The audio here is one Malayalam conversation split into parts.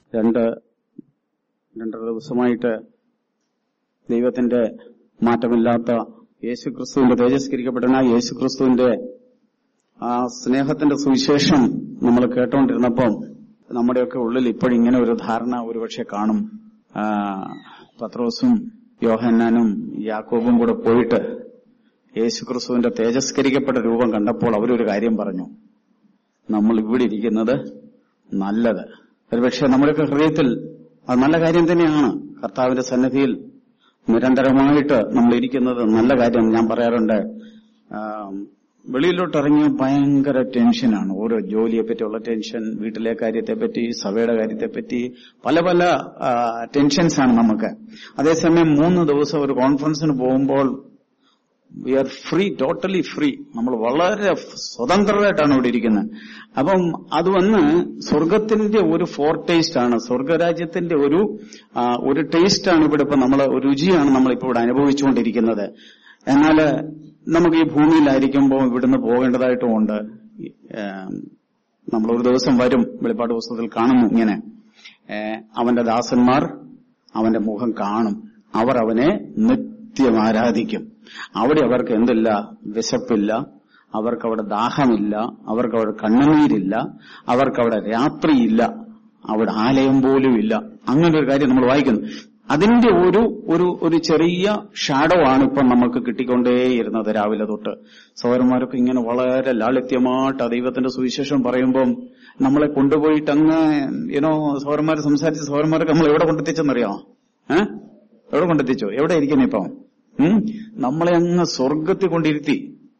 രണ്ട് രണ്ടര ദിവസമായിട്ട് ദൈവത്തിന്റെ മാറ്റമില്ലാത്ത യേശുക്രിസ്തുവിന്റെ തേജസ്കരിക്കപ്പെടുന്ന യേശുക്രിസ്തുവിന്റെ ആ സ്നേഹത്തിന്റെ സുവിശേഷം നമ്മൾ കേട്ടോണ്ടിരുന്നപ്പം നമ്മുടെയൊക്കെ ഉള്ളിൽ ഇപ്പോഴിങ്ങനെ ഒരു ധാരണ ഒരുപക്ഷെ കാണും ആ, പത്രോസും യോഹന്നാനും യാക്കോബും കൂടെ പോയിട്ട് യേശുക്രിസ്തുവിന്റെ തേജസ്കരിക്കപ്പെട്ട രൂപം കണ്ടപ്പോൾ അവരൊരു കാര്യം പറഞ്ഞു നമ്മൾ ഇവിടെ ഇരിക്കുന്നത് നല്ലത് ഒരുപക്ഷെ നമ്മുടെയൊക്കെ ഹൃദയത്തിൽ അത് നല്ല കാര്യം തന്നെയാണ് കർത്താവിന്റെ സന്നിധിയിൽ നിരന്തരമായിട്ട് നമ്മൾ ഇരിക്കുന്നത് നല്ല കാര്യം ഞാൻ പറയാറുണ്ട് ആം, വെളിയിലോട്ട് ഇറങ്ങിയ ഭയങ്കര ടെൻഷനാണ് ഓരോ ജോലിയെ പറ്റിയുള്ള ടെൻഷൻ വീട്ടിലെ കാര്യത്തെപ്പറ്റി സഭയുടെ കാര്യത്തെപ്പറ്റി പല പല ടെൻഷൻസ് ആണ് നമുക്ക് അതേസമയം മൂന്ന് ദിവസം ഒരു കോൺഫറൻസിന് പോകുമ്പോൾ we are free totally free നമ്മൾ വളരെ സ്വതന്ത്രരായിട്ടാണ് ഇവിടെ ഇരിക്കുന്നത് അപ്പം അത് വന്ന് സ്വർഗത്തിന്റെ ഒരു ഫോർ ടേസ്റ്റ് ആണ് സ്വർഗരാജ്യത്തിന്റെ ഒരു ആ, ഒരു ടേസ്റ്റ് ആണ് ഇവിടെ ഇപ്പൊ നമ്മൾ ഒരു രുചിയാണ് നമ്മൾ ഇപ്പോൾ ഇവിടെ അനുഭവിച്ചുകൊണ്ടിരിക്കുന്നത് എന്നാൽ നമുക്ക് ഈ ഭൂമിയിലായിരിക്കുമ്പോൾ ഇവിടുന്ന് പോകേണ്ടതായിട്ടുമുണ്ട് ഏം, നമ്മൾ ഒരു ദിവസം വരും വെളിപ്പാട് പുസ്തകത്തിൽ കാണുന്നു ഇങ്ങനെ ഏ, അവന്റെ ദാസന്മാർ അവന്റെ മുഖം കാണും അവർ അവനെ നിത്യം ആരാധിക്കും അവിടെ അവർക്ക് എന്തില്ല വിശപ്പില്ല അവർക്ക് അവിടെ ദാഹമില്ല അവർക്ക് അവിടെ കണ്ണുനീരില്ല അവർക്ക് അവിടെ രാത്രിയില്ല അവിടെ ആലയം പോലും ഇല്ല അങ്ങനെ ഒരു കാര്യം നമ്മൾ വായിക്കുന്നു അതിന്റെ ഒരു ഒരു ഒരു ചെറിയ ഷാഡോ ആണ് ഇപ്പം നമുക്ക് കിട്ടിക്കൊണ്ടേയിരുന്നത് രാവിലെ തൊട്ട് സൗരന്മാരൊക്കെ ഇങ്ങനെ വളരെ ലാളിത്യമായിട്ട് ആ ദൈവത്തിന്റെ സുവിശേഷം പറയുമ്പം നമ്മളെ കൊണ്ടുപോയിട്ട് അങ്ങ് ഏനോ സൗരന്മാർ സംസാരിച്ച സൗരന്മാരൊക്കെ നമ്മൾ എവിടെ കൊണ്ടെത്തിച്ചെന്നറിയാമോ ഏഹ് എവിടെ കൊണ്ടെത്തിച്ചോ എവിടെ ഇരിക്കുന്നു ഇപ്പം ഉം? നമ്മളെ അങ്ങ് സ്വർഗത്തിൽ കൊണ്ടിരുത്തി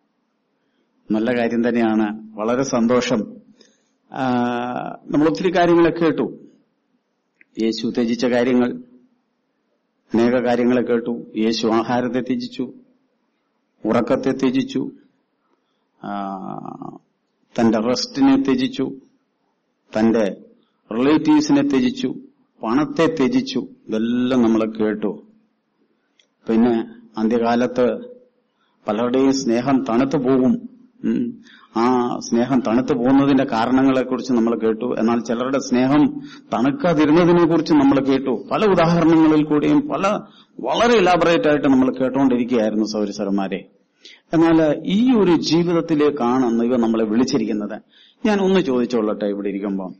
നല്ല കാര്യം തന്നെയാണ് വളരെ സന്തോഷം ആ, നമ്മൾ ഒത്തിരി കാര്യങ്ങളെ കേട്ടു യേശു ത്യജിച്ച കാര്യങ്ങൾ അനേക കാര്യങ്ങളെ കേട്ടു യേശു ആഹാരത്തെ ത്യജിച്ചു ഉറക്കത്തെ ത്യജിച്ചു ആ, തന്റെ റെസ്റ്റിനെ ത്യജിച്ചു തന്റെ റിലേറ്റീവ്സിനെ ത്യജിച്ചു പണത്തെ ത്യജിച്ചു ഇതെല്ലാം നമ്മൾ കേട്ടു പിന്നെ അന്ത്യകാലത്ത് പലരുടെയും സ്നേഹം തണുത്തു പോകും ഉം. ആ സ്നേഹം തണുത്തു പോകുന്നതിന്റെ കാരണങ്ങളെ കുറിച്ച് നമ്മൾ കേട്ടു എന്നാൽ ചിലരുടെ സ്നേഹം തണുക്കാതിരുന്നതിനെ കുറിച്ച് നമ്മൾ കേട്ടു പല ഉദാഹരണങ്ങളിൽ കൂടിയും പല വളരെ ഇലാബറേറ്റ് ആയിട്ട് നമ്മൾ കേട്ടുകൊണ്ടിരിക്കുകയായിരുന്നു സൗരസരന്മാരെ എന്നാൽ ഈ ഒരു ജീവിതത്തിലേക്കാണ് ദൈവം നമ്മളെ വിളിച്ചിരിക്കുന്നത് ഞാൻ ഒന്ന് ചോദിച്ചോളട്ടെ ഇവിടെ ഇരിക്കുമ്പോൾ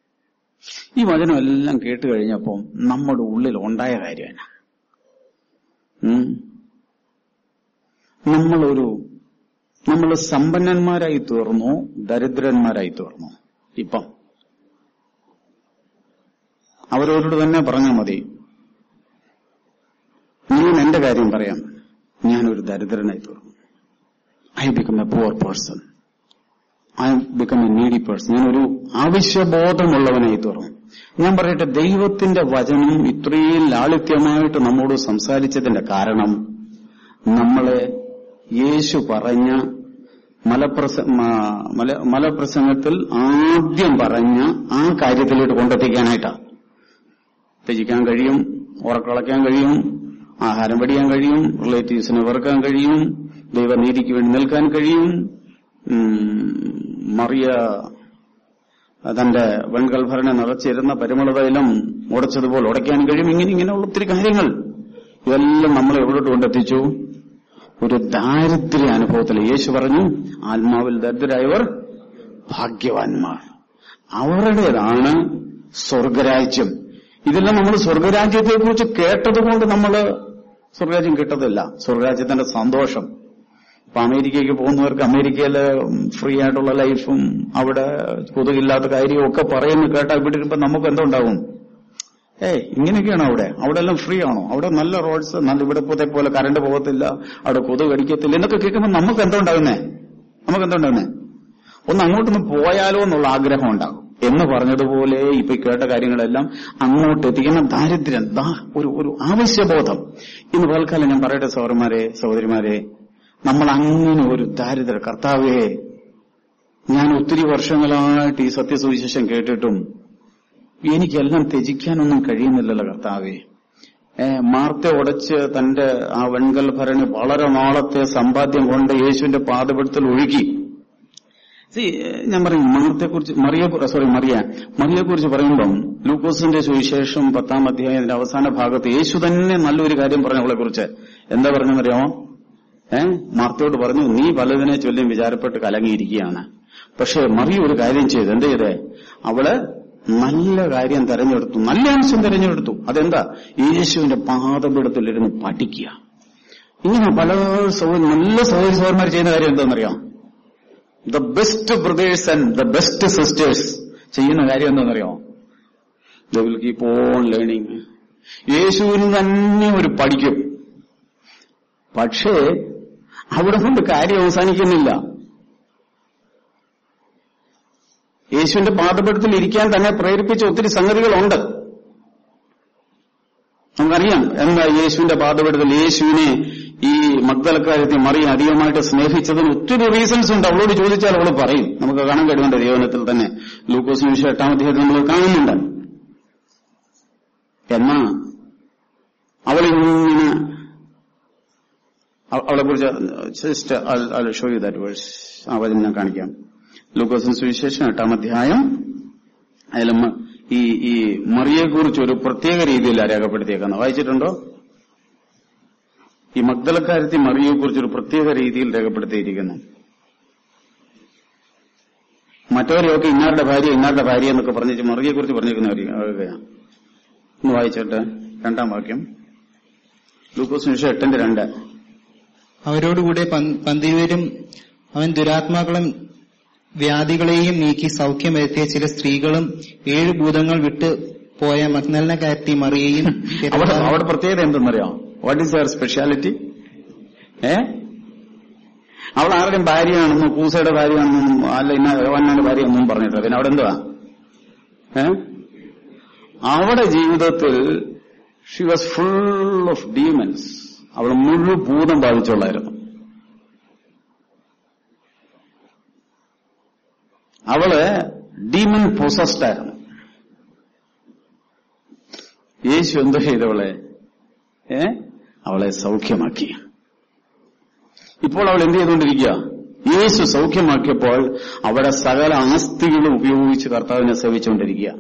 ഈ വചനം എല്ലാം കേട്ട് കഴിഞ്ഞപ്പോൾ നമ്മുടെ ഉള്ളിൽ ഉണ്ടായ കാര്യമാണ് ഉം. നമ്മളൊരു നമ്മൾ സമ്പന്നന്മാരായി തീർന്നു ദരിദ്രന്മാരായി തീർന്നു ഇപ്പം അവരോട് തന്നെ പറഞ്ഞാൽ മതി ഞാൻ എന്റെ കാര്യം പറയാം ഞാനൊരു ദരിദ്രനായി തീർന്നു I become a poor person I become a needy person ഞാനൊരു ആവശ്യബോധമുള്ളവനായി തീർന്നു ഞാൻ പറയട്ടെ ദൈവത്തിന്റെ വചനം ഇത്രയും ലാളിത്യമായിട്ട് നമ്മോട് സംസാരിച്ചതിന്റെ കാരണം നമ്മളെ യേശു പറഞ്ഞ മലപ്രസ മ- മല- മലപ്രസംഗത്തിൽ ആദ്യം പറഞ്ഞ ആ കാര്യത്തിലോട്ട് കൊണ്ടെത്തിക്കാനായിട്ടാ ത്യജിക്കാൻ കഴിയും ഉറക്കളയ്ക്കാൻ കഴിയും ആഹാരം പഠിക്കാൻ കഴിയും റിലേറ്റീവ്സിനെ വെറുക്കാൻ കഴിയും ദൈവനീതിക്ക് വേണ്ടി നിൽക്കാൻ കഴിയും ഉം, മറിയ തന്റെ വെൺകൽഭരണ നിറച്ചിരുന്ന പരിമളതൈലം ഉടച്ചതുപോലെ ഉടയ്ക്കാൻ കഴിയും ഇങ്ങനെ ഇങ്ങനെയുള്ള ഒത്തിരി കാര്യങ്ങൾ ഇതെല്ലാം നമ്മളെ എവിടോട്ട് കൊണ്ടെത്തിച്ചു ഒരു ദാരിദ്ര്യ അനുഭവത്തിൽ യേശു പറഞ്ഞു ആത്മാവിൽ ദരിദ്രരായവർ ഭാഗ്യവാന്മാർ അവരുടേതാണ് സ്വർഗരാജ്യം ഇതെല്ലാം നമ്മൾ സ്വർഗരാജ്യത്തെക്കുറിച്ച് കേട്ടതുകൊണ്ട് നമ്മൾ സ്വർഗരാജ്യം കിട്ടത്തില്ല സ്വർഗരാജ്യത്തിന്റെ സന്തോഷം ഇപ്പൊ അമേരിക്കയ്ക്ക് പോകുന്നവർക്ക് അമേരിക്കയില് ഫ്രീ ആയിട്ടുള്ള ലൈഫും അവിടെ കൊതുകില്ലാത്ത കാര്യവും ഒക്കെ പറയുന്നു കേട്ടാ ഇവിടെ ഇരുമ്പോ നമുക്ക് എന്തുണ്ടാവും ഏയ് ഇങ്ങനെയൊക്കെയാണോ അവിടെ അവിടെ എല്ലാം ഫ്രീ ആണോ അവിടെ നല്ല റോഡ്സ് നല്ല ഇവിടെ പോത്തെ പോലെ കറണ്ട് പോകത്തില്ല അവിടെ കൊതുക് അടിക്കത്തില്ല എന്നൊക്കെ കേൾക്കുമ്പോൾ നമുക്ക് എന്തുണ്ടാകുന്നേ നമുക്ക് എന്തുണ്ടാകുന്നേ ഒന്ന് അങ്ങോട്ടൊന്ന് പോയാലോ എന്നുള്ള ആഗ്രഹം ഉണ്ടാകും എന്ന് പറഞ്ഞതുപോലെ ഇപ്പൊ ഈ കേട്ട കാര്യങ്ങളെല്ലാം അങ്ങോട്ട് എത്തിക്കുന്ന ദാരിദ്ര്യം ദാ ഒരു ഒരു ആവശ്യബോധം ഇന്ന് പൽക്കാലം ഞാൻ പറയട്ടെ സഹോദരന്മാരെ സഹോദരിമാരെ നമ്മൾ അങ്ങനെ ഒരു ദാരിദ്ര്യ കർത്താവേ ഞാൻ ഒത്തിരി വർഷങ്ങളായിട്ട് ഈ സത്യസുവിശേഷം കേട്ടിട്ടും എനിക്കെല്ലാം ത്യജിക്കാനൊന്നും കഴിയുന്നില്ലല്ലോ കർത്താവേ ഏ, മാർത്ത ഉടച്ച് തന്റെ ആ വെൺകൽ ഭരണി വളരെ നാളത്തെ സമ്പാദ്യം കൊണ്ട് യേശുവിന്റെ പാദപെടുത്തൽ ഒഴുകി See, ഞാൻ പറയും മറിയത്തെക്കുറിച്ച് മറിയ സോറി മറിയ മറിയെക്കുറിച്ച് പറയുമ്പം ലൂക്കോസിന്റെ സുവിശേഷം പത്താം അധ്യായത്തിന്റെ അവസാന ഭാഗത്ത് യേശു തന്നെ നല്ലൊരു കാര്യം പറഞ്ഞു അവളെ കുറിച്ച് എന്താ പറഞ്ഞെന്നറിയാമോ ഏ മാർത്തയോട് പറഞ്ഞു നീ പലതിനെ ചൊല്ലിയും വിചാരപ്പെട്ട് കലങ്ങിയിരിക്കുകയാണ് പക്ഷെ മറിയ ഒരു കാര്യം ചെയ്തു എന്ത് ചെയ്തേ അവള് നല്ല കാര്യം തെരഞ്ഞെടുത്തു നല്ല അംശം തെരഞ്ഞെടുത്തു അതെന്താ യേശുവിന്റെ പാദപീഠത്തിലിരുന്ന് പഠിക്കുക ഇങ്ങനെ പല സഹോദരി നല്ല സഹോദരി സഹോദരന്മാർ ചെയ്യുന്ന കാര്യം എന്താണെന്നറിയാം the best brothers and the best sisters ചെയ്യുന്ന കാര്യം എന്താണെന്നറിയോ they will keep on learning യേശുവിന് തന്നെ ഒരു പഠിക്കും പക്ഷേ അവിടെ കൊണ്ട് കാര്യം അവസാനിക്കുന്നില്ല യേശുവിന്റെ പാദപീഠത്തിൽ ഇരിക്കാൻ തന്നെ പ്രേരിപ്പിച്ച ഒത്തിരി സംഗതികളുണ്ട് നമുക്കറിയാം എന്താ യേശുവിന്റെ പാദപീഠത്തിൽ യേശുവിനെ ഈ മഗ്ദലക്കാരത്തെ മറിയ അധികമായിട്ട് സ്നേഹിച്ചതിന് ഒത്തിരി റീസൺസ് ഉണ്ട് അവളോട് ചോദിച്ചാൽ അവൾ പറയും നമുക്ക് കാണാൻ കഴിയുന്നുണ്ട് ദൈവനത്തിൽ തന്നെ ലൂക്കോസ് നിമിഷം എട്ടാം അധ്യായത്തിൽ നമ്മൾ കാണുന്നുണ്ട് എന്നാ അവളിങ്ങനെ അവളെ കുറിച്ച് ഷോ യു ദാറ്റ് വേഴ്സ് ആ വചനം ഞാൻ കാണിക്കാം ലൂക്കോസിന് സുവിശേഷം എട്ടാം അധ്യായം അതിൽ ഈ ഈ മറിയെക്കുറിച്ച് ഒരു പ്രത്യേക രീതിയിലാണ് രേഖപ്പെടുത്തിയേക്കുന്നത് വായിച്ചിട്ടുണ്ടോ ഈ മഗ്ദലക്കാരത്തി മറിയെക്കുറിച്ച് ഒരു പ്രത്യേക രീതിയിൽ രേഖപ്പെടുത്തിയിരിക്കുന്നു മറ്റവരെയൊക്കെ ഇന്നാരുടെ ഭാര്യ ഇന്നാരുടെ ഭാര്യ എന്നൊക്കെ പറഞ്ഞിട്ട് മറിയെക്കുറിച്ച് പറഞ്ഞിരിക്കുന്നവരെയാണ് ഒന്ന് വായിച്ചിട്ട് രണ്ടാം വാക്യം ലൂക്കോസ് നിമിഷം എട്ടിന്റെ രണ്ട് അവരോടുകൂടെ പന്ത് പന്തിവരും അവൻ ദുരാത്മാക്കളും വ്യാധികളെയും നീക്കി സൗഖ്യം വരുത്തിയ ചില സ്ത്രീകളും ഏഴ് ഭൂതങ്ങൾ വിട്ട് പോയ മഗ്നലനക്കാരത്തി മറിയയും അവിടെ അവിടെ പ്രത്യേകത എന്തെന്നറിയാം വാട്ട് ഈസ് യർ സ്പെഷ്യാലിറ്റി ഏ അവൾ ആരുടെയും ഭാര്യയാണെന്നും കൂസയുടെ ഭാര്യയാണെന്നും അല്ല ഇന്ന യോഹന്നാന്റെ ഭാര്യയൊന്നും പറഞ്ഞിട്ടില്ല പിന്നെ അവിടെ എന്തുവാ ഏ അവിടെ ജീവിതത്തിൽ she was full of demons അവൾ മുഴുവൻ ഭൂതം ബാധിച്ചുള്ളായിരുന്നു അവള് ഡീമൻ പൊസസ്ഡ് ആയിരുന്നു യേശു എന്തോ ചെയ്തവളെ ഏ അവളെ സൗഖ്യമാക്കി ഇപ്പോൾ അവൾ എന്ത് ചെയ്തുകൊണ്ടിരിക്കുക യേശു സൗഖ്യമാക്കിയപ്പോൾ അവിടെ സകല ആസ്തികളും ഉപയോഗിച്ച് കർത്താവിനെ സേവിച്ചുകൊണ്ടിരിക്കുക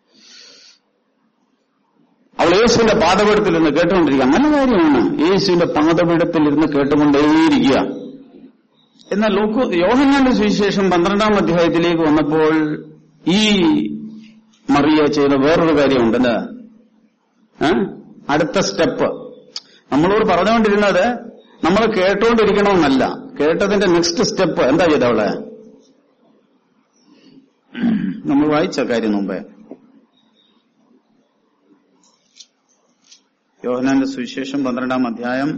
അവൾ യേശുവിന്റെ പാദപീഠത്തിൽ ഇരുന്ന് കേട്ടുകൊണ്ടിരിക്കുക നല്ല കാര്യമാണ് യേശുവിന്റെ പാദപീഠത്തിൽ ഇരുന്ന് കേട്ടുകൊണ്ടേയിരിക്കുക എന്നാൽ ലോക്കു യോഹന്നാന്റെ സുവിശേഷം പന്ത്രണ്ടാം അധ്യായത്തിലേക്ക് വന്നപ്പോൾ ഈ മറിയ ചെയ്ത വേറൊരു കാര്യമുണ്ട് എന്താ ഏ? അടുത്ത സ്റ്റെപ്പ് നമ്മളോട് പറഞ്ഞുകൊണ്ടിരുന്നത് നമ്മൾ കേട്ടുകൊണ്ടിരിക്കണമെന്നല്ല കേട്ടതിന്റെ നെക്സ്റ്റ് സ്റ്റെപ്പ് എന്താ ചെയ്തവളെ നമ്മൾ വായിച്ച കാര്യം മുമ്പേ യോഹനാന്റെ സുവിശേഷം പന്ത്രണ്ടാം അധ്യായം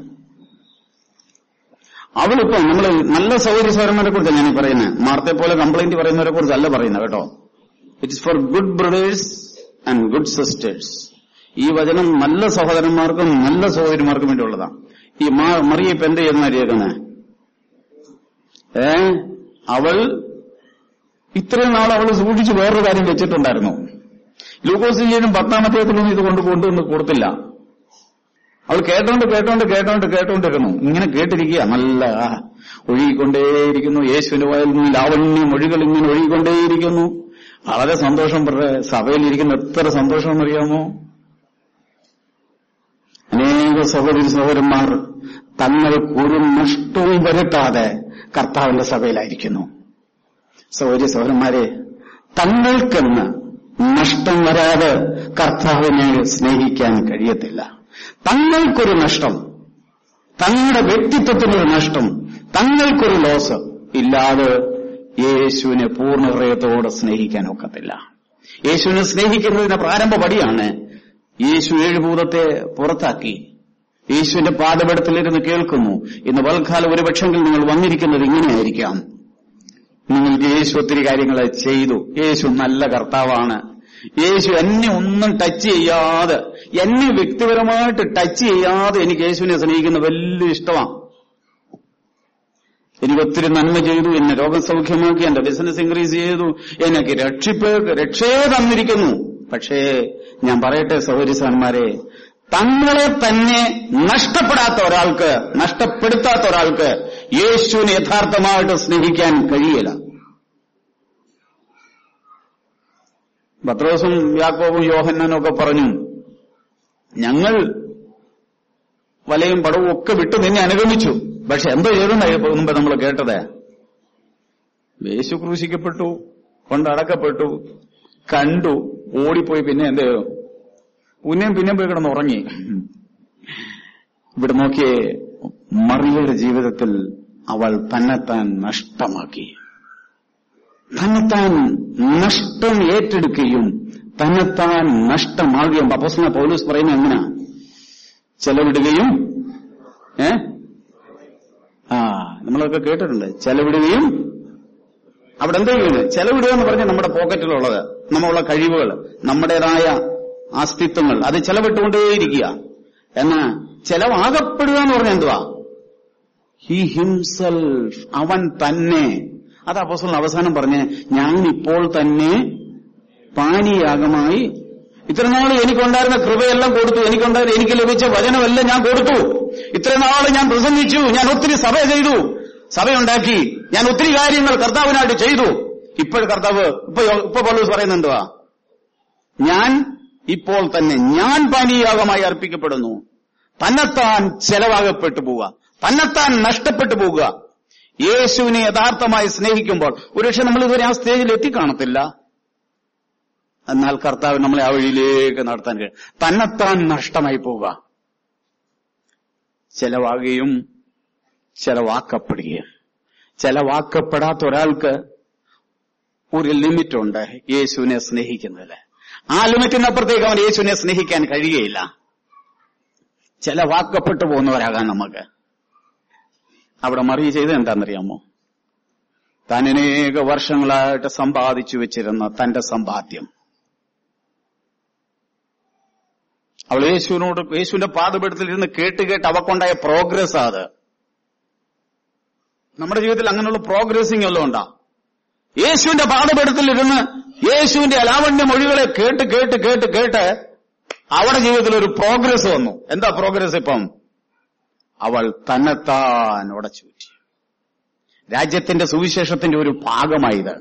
അവളിപ്പോ നമ്മൾ നല്ല സൗകര്യ സൗരന്മാരെ കുറിച്ച് ഞാൻ പറയുന്നത് മാർത്തെ പോലെ കംപ്ലൈന്റ് പറയുന്നവരെ കുറിച്ചല്ല പറയുന്നത് കേട്ടോ it is for good brothers and good sisters ഈ വചനം നല്ല സഹോദരന്മാർക്കും നല്ല സഹോദരിമാർക്കും വേണ്ടിയുള്ളതാണ് ഈ മാ- മറിയ ഇപ്പൊ എന്ത് ചെയ്യുന്ന അറിയിക്കുന്നത് ഏ അവൾ ഇത്രയും നാൾ അവൾ സൂക്ഷിച്ച് വേറൊരു കാര്യം വെച്ചിട്ടുണ്ടായിരുന്നു ലൂക്കോസിനും പത്താമത്തേത്തിലൊന്നും ഇത് കൊണ്ട് കൊണ്ടുവന്ന് കൊടുത്തില്ല അവൾ കേട്ടോണ്ട് കേട്ടോണ്ട് കേട്ടോണ്ട് കേട്ടോണ്ടിരുന്നു ഇങ്ങനെ കേട്ടിരിക്കുക നല്ല ആ, ഒഴുകിക്കൊണ്ടേയിരിക്കുന്നു യേശുവിന്റെ വായിൽ നിന്ന് ലാവണ്യ മൊഴികൾ ഇങ്ങനെ ഒഴുകിക്കൊണ്ടേയിരിക്കുന്നു വളരെ സന്തോഷം പറഞ്ഞ സഭയിലിരിക്കുന്ന എത്ര സന്തോഷമെന്നറിയാമോ അനേക സഹോദരി സഹോദരന്മാർ തങ്ങൾക്കൊരു നഷ്ടവും വരുത്താതെ കർത്താവിന്റെ സഭയിലായിരിക്കുന്നു സഹോദരി സഹോദരന്മാരെ തങ്ങൾക്കെന്ന് നഷ്ടം വരാതെ കർത്താവിനെ സ്നേഹിക്കാൻ കഴിയത്തില്ല തങ്ങൾക്കൊരു നഷ്ടം തങ്ങളുടെ വ്യക്തിത്വത്തിനൊരു നഷ്ടം തങ്ങൾക്കൊരു ലോസ് ഇല്ലാതെ യേശുവിനെ പൂർണ്ണ ഹൃദയത്തോടെ സ്നേഹിക്കാൻ ഒക്കത്തില്ല യേശുവിനെ സ്നേഹിക്കുന്നതിന്റെ പ്രാരംഭ പടിയാണ് യേശു ഏഴുഭൂതത്തെ പുറത്താക്കി യേശുവിന്റെ പാദപടത്തിലിരുന്ന് കേൾക്കുന്നു ഇന്ന് വൽക്കാലം ഒരുപക്ഷെങ്കിൽ നിങ്ങൾ വന്നിരിക്കുന്നത് ഇങ്ങനെയായിരിക്കാം നിങ്ങൾക്ക് യേശു ഒത്തിരി കാര്യങ്ങൾ ചെയ്തു യേശു നല്ല കർത്താവാണ് യേശു എന്നെ ഒന്നും ടച്ച് ചെയ്യാതെ എന്നെ വ്യക്തിപരമായിട്ട് ടച്ച് ചെയ്യാതെ എനിക്ക് യേശുവിനെ സ്നേഹിക്കുന്ന വലിയ ഇഷ്ടമാണ് എനിക്ക് ഒത്തിരി നന്മ ചെയ്തു എന്നെ രോഗം സൗഖ്യമാക്കി എന്റെ ബിസിനസ് ഇൻക്രീസ് ചെയ്തു എനിക്ക് രക്ഷിപ്പ് രക്ഷയെ തന്നിരിക്കുന്നു പക്ഷേ ഞാൻ പറയട്ടെ സഹോദരിസന്മാരെ തങ്ങളെ തന്നെ നഷ്ടപ്പെടാത്ത ഒരാൾക്ക് നഷ്ടപ്പെടുത്താത്ത ഒരാൾക്ക് യേശുവിനെ യഥാർത്ഥമായിട്ട് സ്നേഹിക്കാൻ കഴിയില്ല പത്രോസും യാക്കോബും യോഹന്നാനും ഒക്കെ പറഞ്ഞു ഞങ്ങൾ വലയും പടവും ഒക്കെ വിട്ട് നിന്നെ അനുഗമിച്ചു പക്ഷെ എന്തോ ചെയ്തെന്നായി മുമ്പ് നമ്മൾ കേട്ടത് യേശു ക്രൂശിക്കപ്പെട്ടു കൊണ്ടടക്കപ്പെട്ടു കണ്ടു ഓടിപ്പോയി പിന്നെ എന്ത് ചെയ്തു പിന്നെയും പിന്നെയും പോയി കിടന്ന് ഉറങ്ങി ഇവിടെ നോക്കിയേ മറിയയുടെ ജീവിതത്തിൽ അവൾ തന്നെത്താൻ നഷ്ടമാക്കി തന്നെത്താൻ നഷ്ടം ഏറ്റെടുക്കുകയും തന്നെത്താൻ നഷ്ടമാകുകയും അപ്പോസ്തലനായ പൗലൂസ് പറയുന്നത് എങ്ങനെയാ ചെലവിടുകയും ഏ ആ നമ്മളൊക്കെ കേട്ടിട്ടുണ്ട് ചെലവിടുകയും അവിടെ എന്താ ചെയ്യുന്നത് ചെലവിടുക എന്ന് പറഞ്ഞാൽ നമ്മുടെ പോക്കറ്റിലുള്ളത് നമ്മളുള്ള കഴിവുകൾ നമ്മുടേതായ അസ്തിത്വങ്ങൾ അത് ചെലവിട്ടുകൊണ്ടേയിരിക്കുക എന്നാ ചെലവാകപ്പെടുക എന്ന് പറഞ്ഞാൽ എന്തുവാ ഹി ഹിംസെൽഫ് അവൻ തന്നെ അത് അപ്പോസ്തലൻ അവസാനം പറഞ്ഞ് ഞാൻ ഇപ്പോൾ തന്നെ പാനീയാഗമായി ഇത്ര നാൾ എനിക്കുണ്ടായിരുന്ന കൃപയെല്ലാം കൊടുത്തു എനിക്കുണ്ടായിരുന്ന എനിക്ക് ലഭിച്ച വചനമെല്ലാം ഞാൻ കൊടുത്തു ഇത്ര നാൾ ഞാൻ പ്രസംഗിച്ചു ഞാൻ ഒത്തിരി സഭ ചെയ്തു സഭയുണ്ടാക്കി ഞാൻ ഒത്തിരി കാര്യങ്ങൾ കർത്താവിനായിട്ട് ചെയ്തു ഇപ്പോൾ കർത്താവ് ഇപ്പൊ യോ- ഇപ്പൊ പൗലോസ് പറയുന്നുണ്ടുവാ ഞാൻ ഇപ്പോൾ തന്നെ ഞാൻ പാനീയാഗമായി അർപ്പിക്കപ്പെടുന്നു തന്നെത്താൻ ചെലവാകപ്പെട്ടു പോവുക തന്നെത്താൻ നഷ്ടപ്പെട്ടു പോവുക യേശുവിനെ യഥാർത്ഥമായി സ്നേഹിക്കുമ്പോൾ ഒരുപക്ഷെ നമ്മൾ ഇതുവരെ ആ സ്റ്റേജിൽ എത്തിക്കാണത്തില്ല എന്നാൽ കർത്താവ് നമ്മളെ ആ വഴിയിലേക്ക് നടത്താൻ കഴിയും തന്നെത്താൻ നഷ്ടമായി പോവുക ചെലവാകുകയും ചെലവാക്കപ്പെടുകയും ചെലവാക്കപ്പെടാത്ത ഒരാൾക്ക് ഒരു ലിമിറ്റുണ്ട് യേശുവിനെ സ്നേഹിക്കുന്നതിൽ ആ ലിമിറ്റിനപ്പുറത്തേക്ക് അവൻ യേശുവിനെ സ്നേഹിക്കാൻ കഴിയുകയില്ല ചെലവാക്കപ്പെട്ടു പോകുന്നവരാകാൻ നമുക്ക് അവിടെ മറിയ ചെയ്ത് എന്താണെന്നറിയാമോ താൻ അനേക വർഷങ്ങളായിട്ട് സമ്പാദിച്ചു വെച്ചിരുന്ന തന്റെ സമ്പാദ്യം അവൾ യേശുവിനോട് യേശുവിന്റെ പാതപീഠത്തിൽ ഇരുന്ന് കേട്ട് കേട്ട് അവക്കുണ്ടായ പ്രോഗ്രസ് അത് നമ്മുടെ ജീവിതത്തിൽ അങ്ങനെയുള്ള പ്രോഗ്രസിംഗ് വല്ലതും ഉണ്ടാ യേശുവിന്റെ പാതപീഠത്തിൽ ഇരുന്ന് യേശുവിന്റെ അലാവണ്യ മൊഴികളെ കേട്ട് കേട്ട് കേട്ട് കേട്ട് അവളുടെ ജീവിതത്തിൽ ഒരു പ്രോഗ്രസ് വന്നു എന്താ പ്രോഗ്രസ് ഇപ്പം അവൾ തന്നെത്താൻ ഉടച്ചൂറ്റി രാജ്യത്തിന്റെ സുവിശേഷത്തിന്റെ ഒരു ഭാഗമായത്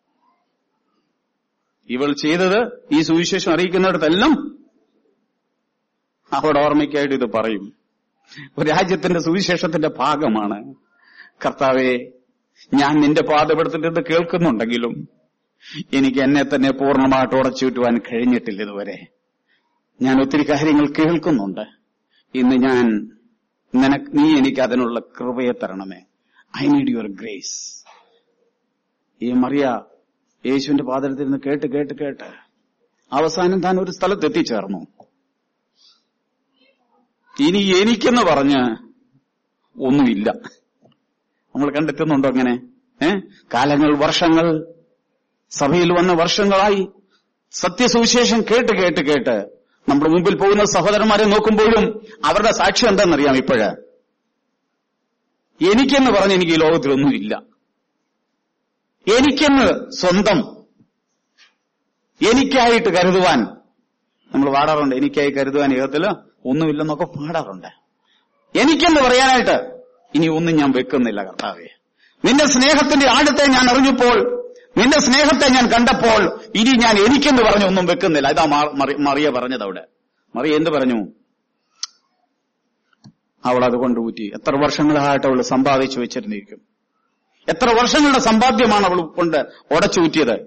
ഇവൾ ചെയ്തത് ഈ സുവിശേഷം അറിയിക്കുന്നിടത്തെല്ലാം അവിടെ ഓർമ്മയ്ക്കായിട്ട് ഇത് പറയും ഒരു രാജ്യത്തിന്റെ സുവിശേഷത്തിന്റെ ഭാഗമാണ് കർത്താവെ ഞാൻ നിന്റെ പാതപെടുത്തിട്ട് കേൾക്കുന്നുണ്ടെങ്കിലും എനിക്ക് എന്നെ തന്നെ പൂർണ്ണമായിട്ട് ഉടച്ചുവിട്ടുവാൻ കഴിഞ്ഞിട്ടില്ല ഇതുവരെ ഞാൻ ഒത്തിരി കാര്യങ്ങൾ കേൾക്കുന്നുണ്ട് ഇന്ന് ഞാൻ നിനക്ക് നീ എനിക്ക് അതിനുള്ള കൃപയെ തരണമേ ഐ നീഡ് യുവർ ഗ്രേസ് ഈ മറിയ യേശുവിന്റെ പാദത്തിൽ നിന്ന് കേട്ട് കേട്ട് കേട്ട് അവസാനം താൻ ഒരു സ്ഥലത്ത് എത്തിച്ചേർന്നു ഇനി എനിക്കെന്ന് പറഞ്ഞ് ഒന്നുമില്ല നമ്മൾ കണ്ടെത്തുന്നുണ്ടോ അങ്ങനെ ഏ കാലങ്ങൾ വർഷങ്ങൾ സഭയിൽ വന്ന വർഷങ്ങളായി സത്യസുവിശേഷം കേട്ട് കേട്ട് കേട്ട് നമ്മുടെ മുമ്പിൽ പോകുന്ന സഹോദരന്മാരെ നോക്കുമ്പോഴും അവരുടെ സാക്ഷ്യം എന്താണെന്നറിയാം ഇപ്പോഴ് എനിക്കെന്ന് പറഞ്ഞ് എനിക്ക് ഈ ലോകത്തിലൊന്നുമില്ല എനിക്കെന്ന് സ്വന്തം എനിക്കായിട്ട് കരുതുവാൻ നമ്മൾ പാടാറുണ്ട് എനിക്കായി കരുതുവാൻ യുഗത്തില് ഒന്നുമില്ലെന്നൊക്കെ പാടാറുണ്ട് എനിക്കെന്ന് പറയാനായിട്ട് ഇനി ഒന്നും ഞാൻ വെക്കുന്നില്ല കർത്താവെ നിന്റെ സ്നേഹത്തിന്റെ ആഴത്തെ ഞാൻ അറിഞ്ഞപ്പോൾ നിന്റെ സ്നേഹത്തെ ഞാൻ കണ്ടപ്പോൾ ഇനി ഞാൻ എനിക്കെന്ന് പറഞ്ഞ് ഒന്നും വെക്കുന്നില്ല ഇതാ മാ- മറി- മറിയ പറഞ്ഞത് അവിടെ മറിയ എന്ത് പറഞ്ഞു അവൾ അതുകൊണ്ട് ഊറ്റി എത്ര വർഷങ്ങളായിട്ട് അവൾ സമ്പാദിച്ചു വെച്ചിരുന്നിരിക്കും എത്ര വർഷങ്ങളുടെ സമ്പാദ്യമാണ് അവൾ കൊണ്ട് ഉടച്ചൂറ്റിയത്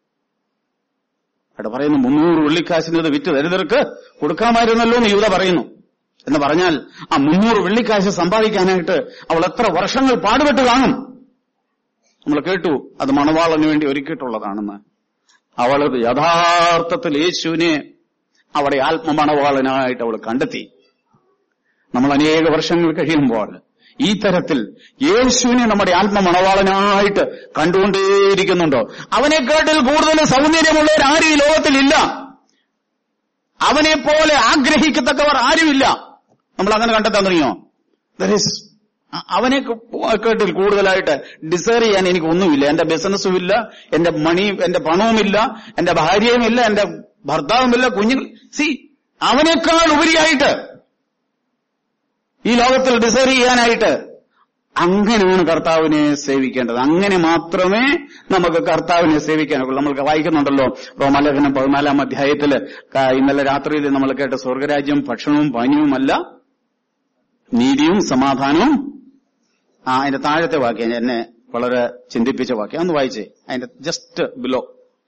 അവിടെ പറയുന്നു മുന്നൂറ് വെള്ളിക്കാശിന് ഇത് വിറ്റ് ദരിദ്രർക്ക് കൊടുക്കാമായിരുന്നല്ലോ എന്ന് യൂത പറയുന്നു എന്ന് പറഞ്ഞാൽ ആ മുന്നൂറ് വെള്ളിക്കാശ് സമ്പാദിക്കാനായിട്ട് അവൾ എത്ര വർഷങ്ങൾ പാടുപെട്ട് കാണും നമ്മൾ കേട്ടു അത് മണവാളന് വേണ്ടി ഒരുക്കിയിട്ടുള്ളതാണെന്ന് അവൾ യഥാർത്ഥത്തിൽ യേശുവിനെ അവിടെ ആത്മമണവാളനായിട്ട് അവൾ കണ്ടെത്തി നമ്മൾ അനേക വർഷങ്ങൾ കഴിയുമ്പോൾ ഈ തരത്തിൽ യേശുവിനെ നമ്മുടെ ആത്മമണവാളനായിട്ട് കണ്ടുകൊണ്ടേയിരിക്കുന്നുണ്ടോ അവനെക്കാട്ടിൽ കൂടുതൽ സൗന്ദര്യമുള്ളവർ ആരും ഈ ലോകത്തിലില്ല അവനെ പോലെ ആഗ്രഹിക്കത്തക്കവർ ആരുമില്ല നമ്മൾ അങ്ങനെ കണ്ടെത്താൻ തുടങ്ങിയോ There is അവനെ കേട്ടിൽ കൂടുതലായിട്ട് ഡിസൈർ ചെയ്യാൻ എനിക്ക് ഒന്നുമില്ല എന്റെ ബിസിനസ്സും ഇല്ല എന്റെ മണിയും എന്റെ പണവുമില്ല എന്റെ ഭാര്യയുമില്ല എന്റെ ഭർത്താവുമില്ല കുഞ്ഞുങ്ങൾ സി അവനേക്കാൾ ഉപരിയായിട്ട് ഈ ലോകത്തിൽ ഡിസൈർ ചെയ്യാനായിട്ട് അങ്ങനെയാണ് കർത്താവിനെ സേവിക്കേണ്ടത് അങ്ങനെ മാത്രമേ നമുക്ക് കർത്താവിനെ സേവിക്കാനൊക്കുള്ളൂ നമ്മൾ വായിക്കുന്നുണ്ടല്ലോ റോമാലേഖനം പതിനാലാം അധ്യായത്തില് ക- ഇന്നലെ രാത്രിയിൽ നമ്മൾ കേട്ട സ്വർഗരാജ്യം ഭക്ഷണവും പാനീയവുമല്ല നീതിയും സമാധാനവും ആ അതിന്റെ താഴത്തെ വാക്യം എന്നെ വളരെ ചിന്തിപ്പിച്ച വാക്യം ഒന്ന് വായിച്ചേ അതിന്റെ ജസ്റ്റ് ബിലോ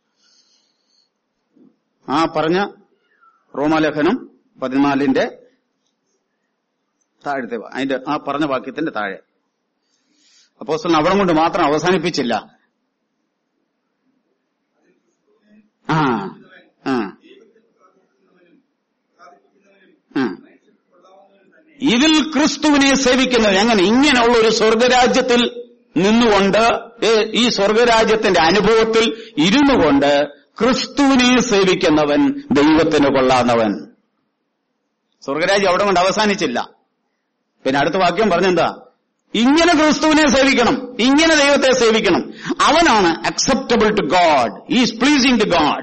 ആ പറഞ്ഞ റോമാലേഖനം പതിനാലിന്റെ താഴത്തെ വാ- അതിന്റെ ആ പറഞ്ഞ വാക്യത്തിന്റെ താഴെ അപ്പോസ്തലൻ അവിടെ കൊണ്ട് മാത്രം അവസാനിപ്പിച്ചില്ല ആ ആ ആ. ഇതിൽ ക്രിസ്തുവിനെ സേവിക്കുന്നവൻ എങ്ങനെ ഇങ്ങനെയുള്ള ഒരു സ്വർഗരാജ്യത്തിൽ നിന്നുകൊണ്ട് ഏ, ഈ സ്വർഗരാജ്യത്തിന്റെ അനുഭവത്തിൽ ഇരുന്നു കൊണ്ട് ക്രിസ്തുവിനെ സേവിക്കുന്നവൻ ദൈവത്തിന് കൊള്ളാവുന്നവൻ സ്വർഗരാജ്യം അവിടെ കൊണ്ട് അവസാനിച്ചില്ല പിന്നെ അടുത്ത വാക്യം പറഞ്ഞെന്താ ഇങ്ങനെ ക്രിസ്തുവിനെ സേവിക്കണം ഇങ്ങനെ ദൈവത്തെ സേവിക്കണം അവനാണ് acceptable to God is pleasing to God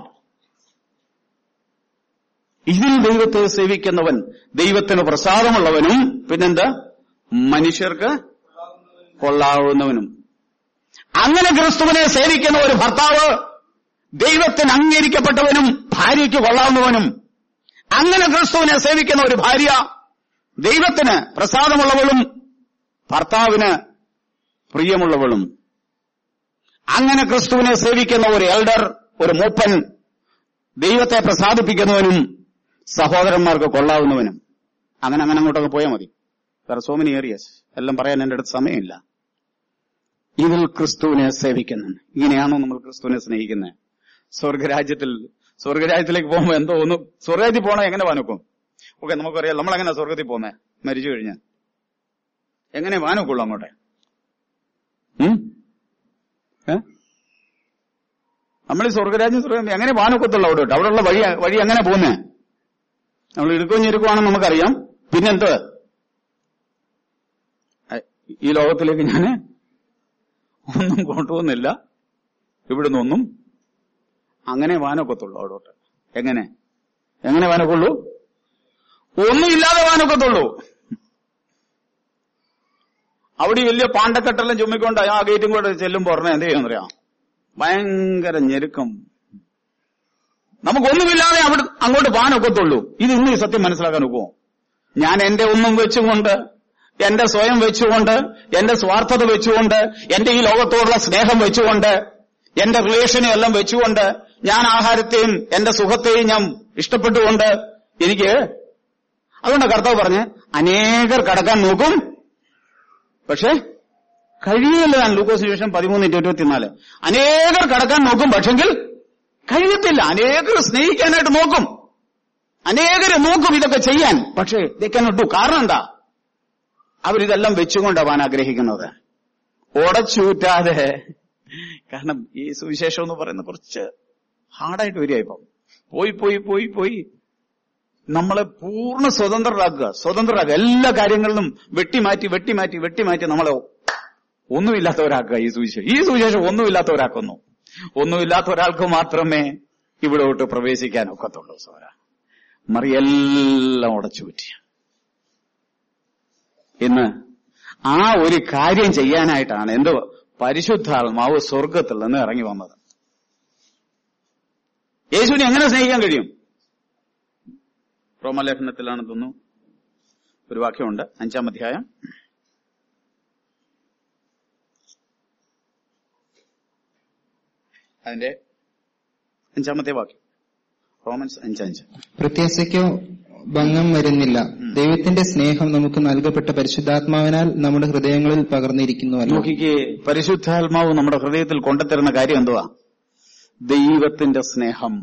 ഇതിൽ ദൈവത്തെ സേവിക്കുന്നവൻ ദൈവത്തിന് പ്രസാദമുള്ളവനും പിന്നെന്താ മനുഷ്യർക്ക് കൊള്ളാവുന്നവനും അങ്ങനെ ക്രിസ്തുവിനെ സേവിക്കുന്ന ഒരു ഭർത്താവ് ദൈവത്തിന് അംഗീകരിക്കപ്പെട്ടവനും ഭാര്യയ്ക്ക് കൊള്ളാവുന്നവനും അങ്ങനെ ക്രിസ്തുവിനെ സേവിക്കുന്ന ഒരു ഭാര്യ ദൈവത്തിന് പ്രസാദമുള്ളവളും ഭർത്താവിന് പ്രിയമുള്ളവളും അങ്ങനെ ക്രിസ്തുവിനെ സേവിക്കുന്ന ഒരു എൽഡർ ഒരു മൂപ്പൻ ദൈവത്തെ പ്രസാദിപ്പിക്കുന്നവനും സഹോദരന്മാർക്ക് കൊള്ളാവുന്നവനും അങ്ങനെ അങ്ങനെ അങ്ങോട്ടൊക്കെ പോയാൽ മതി വേറെ സോ മെനി ഏറിയസ് എല്ലാം പറയാൻ എന്റെ അടുത്ത് സമയമില്ല ഇതിൽ ക്രിസ്തുവിനെ സേവിക്കുന്നു ഇങ്ങനെയാണോ നമ്മൾ ക്രിസ്തുവിനെ സ്നേഹിക്കുന്നത് സ്വർഗരാജ്യത്തിൽ സ്വർഗരാജ്യത്തിലേക്ക് പോകുമ്പോൾ എന്തോ ഒന്ന് സ്വർഗരാജ്യത്തിൽ പോകണ എങ്ങനെ വാനൊക്കും ഓക്കെ നമുക്കറിയാം നമ്മളെങ്ങനെ സ്വർഗത്തിൽ പോകുന്നേ മരിച്ചു കഴിഞ്ഞാൽ എങ്ങനെ വാനൊക്കുള്ളൂ അങ്ങോട്ടെ ഉം? ഏ നമ്മൾ ഈ സ്വർഗരാജ്യം സ്വർഗം എങ്ങനെ വാനൊക്കത്തുള്ളൂ അവിടെ അവിടെയുള്ള വഴി വഴി എങ്ങനെ പോകുന്നേ നമ്മൾ ഇടുക്കവും ഞെരുക്കുവാണെന്ന് നമുക്കറിയാം പിന്നെന്ത് ഏ, ഈ ലോകത്തിലേക്ക് ഞാൻ ഒന്നും കൊണ്ടുപോകുന്നില്ല ഇവിടുന്ന് ഒന്നും അങ്ങനെ വാനൊക്കത്തുള്ളൂ അവിടോട്ട് എങ്ങനെ എങ്ങനെ വാനൊക്കുള്ളൂ ഒന്നുമില്ലാതെ വാനൊക്കത്തുള്ളൂ അവിടെ ഈ വലിയ പാണ്ടക്കെട്ടെല്ലാം ചുമ്മിക്കൊണ്ട് ആ ഗേറ്റും കൂടെ ചെല്ലുമ്പോ ഉടനെ എന്ത് ചെയ്യുന്നറിയാം ഭയങ്കര ഞെരുക്കം നമുക്കൊന്നുമില്ലാതെ അവിടെ അങ്ങോട്ട് പോകാനൊക്കത്തുള്ളൂ ഇത് ഇന്ന് ഈ സത്യം മനസ്സിലാക്കാൻ ഒക്കുമോ ഞാൻ എന്റെ ഒന്നും വെച്ചുകൊണ്ട് എന്റെ സ്വയം വെച്ചുകൊണ്ട് എന്റെ സ്വാർത്ഥത വെച്ചുകൊണ്ട് എന്റെ ഈ ലോകത്തോടുള്ള സ്നേഹം വെച്ചുകൊണ്ട് എന്റെ റിലേഷനെ എല്ലാം വെച്ചുകൊണ്ട് ഞാൻ ആഹാരത്തെയും എന്റെ സുഖത്തെയും ഞാൻ ഇഷ്ടപ്പെട്ടുകൊണ്ട് എനിക്ക് അതുകൊണ്ട് കർത്താവ് പറഞ്ഞ് അനേകർ കടക്കാൻ നോക്കും പക്ഷേ കഴിയില്ല ഞാൻ ലൂക്കോസ് ശേഷം പതിമൂന്ന് ഇരുപത്തിനാല് അനേകർ കടക്കാൻ നോക്കും പക്ഷെങ്കിൽ കഴിയത്തില്ല അനേകർ സ്നേഹിക്കാനായിട്ട് നോക്കും അനേകര് നോക്കും ഇതൊക്കെ ചെയ്യാൻ പക്ഷേ ഇതൊക്കെ കാരണം എന്താ അവരിതെല്ലാം വെച്ചുകൊണ്ടാവാൻ ആഗ്രഹിക്കുന്നത് ഉടച്ചൂറ്റാതെ കാരണം ഈ സുവിശേഷം എന്ന് പറയുന്ന കുറച്ച് ഹാർഡായിട്ട് വരിക ഇപ്പം പോയി പോയി പോയി പോയി നമ്മളെ പൂർണ്ണ സ്വതന്ത്രരാക്കുക സ്വതന്ത്രരാക്കുക എല്ലാ കാര്യങ്ങളിലും വെട്ടിമാറ്റി വെട്ടിമാറ്റി വെട്ടിമാറ്റി നമ്മളെ ഒന്നുമില്ലാത്തവരാക്കുക ഈ സുവിശേഷം ഈ സുവിശേഷം ഒന്നുമില്ലാത്തവരാക്കുന്നു ഒന്നുമില്ലാത്ത ഒരാൾക്ക് മാത്രമേ ഇവിടോട്ട് പ്രവേശിക്കാൻ ഒക്കത്തുള്ളൂ സോര മറിയെല്ലാം ഉടച്ചുപറ്റി ഇന്ന് ആ ഒരു കാര്യം ചെയ്യാനായിട്ടാണ് എന്തോ പരിശുദ്ധാത്മാവ് സ്വർഗത്തിൽ നിന്ന് ഇറങ്ങി വന്നത് യേശുവിനെ എങ്ങനെ സ്നേഹിക്കാൻ കഴിയും റോമലേഖനത്തിലാണ് തോന്നുന്നു ഒരു വാക്യമുണ്ട് അഞ്ചാം അധ്യായം അതിന്റെ അഞ്ചാമത്തെ വാക്യം റോമൻസ് അഞ്ചഞ്ച് പ്രത്യാശയ്ക്കോ ഭംഗം വരുന്നില്ല ദൈവത്തിന്റെ സ്നേഹം നമുക്ക് നൽകപ്പെട്ട പരിശുദ്ധാത്മാവിനാൽ നമ്മുടെ ഹൃദയങ്ങളിൽ പകർന്നിരിക്കുന്നുവല്ലോ നോക്കിക്കേ പരിശുദ്ധാത്മാവ് നമ്മുടെ ഹൃദയത്തിൽ കൊണ്ടുത്തരുന്ന കാര്യം എന്തുവാ ദൈവത്തിന്റെ സ്നേഹം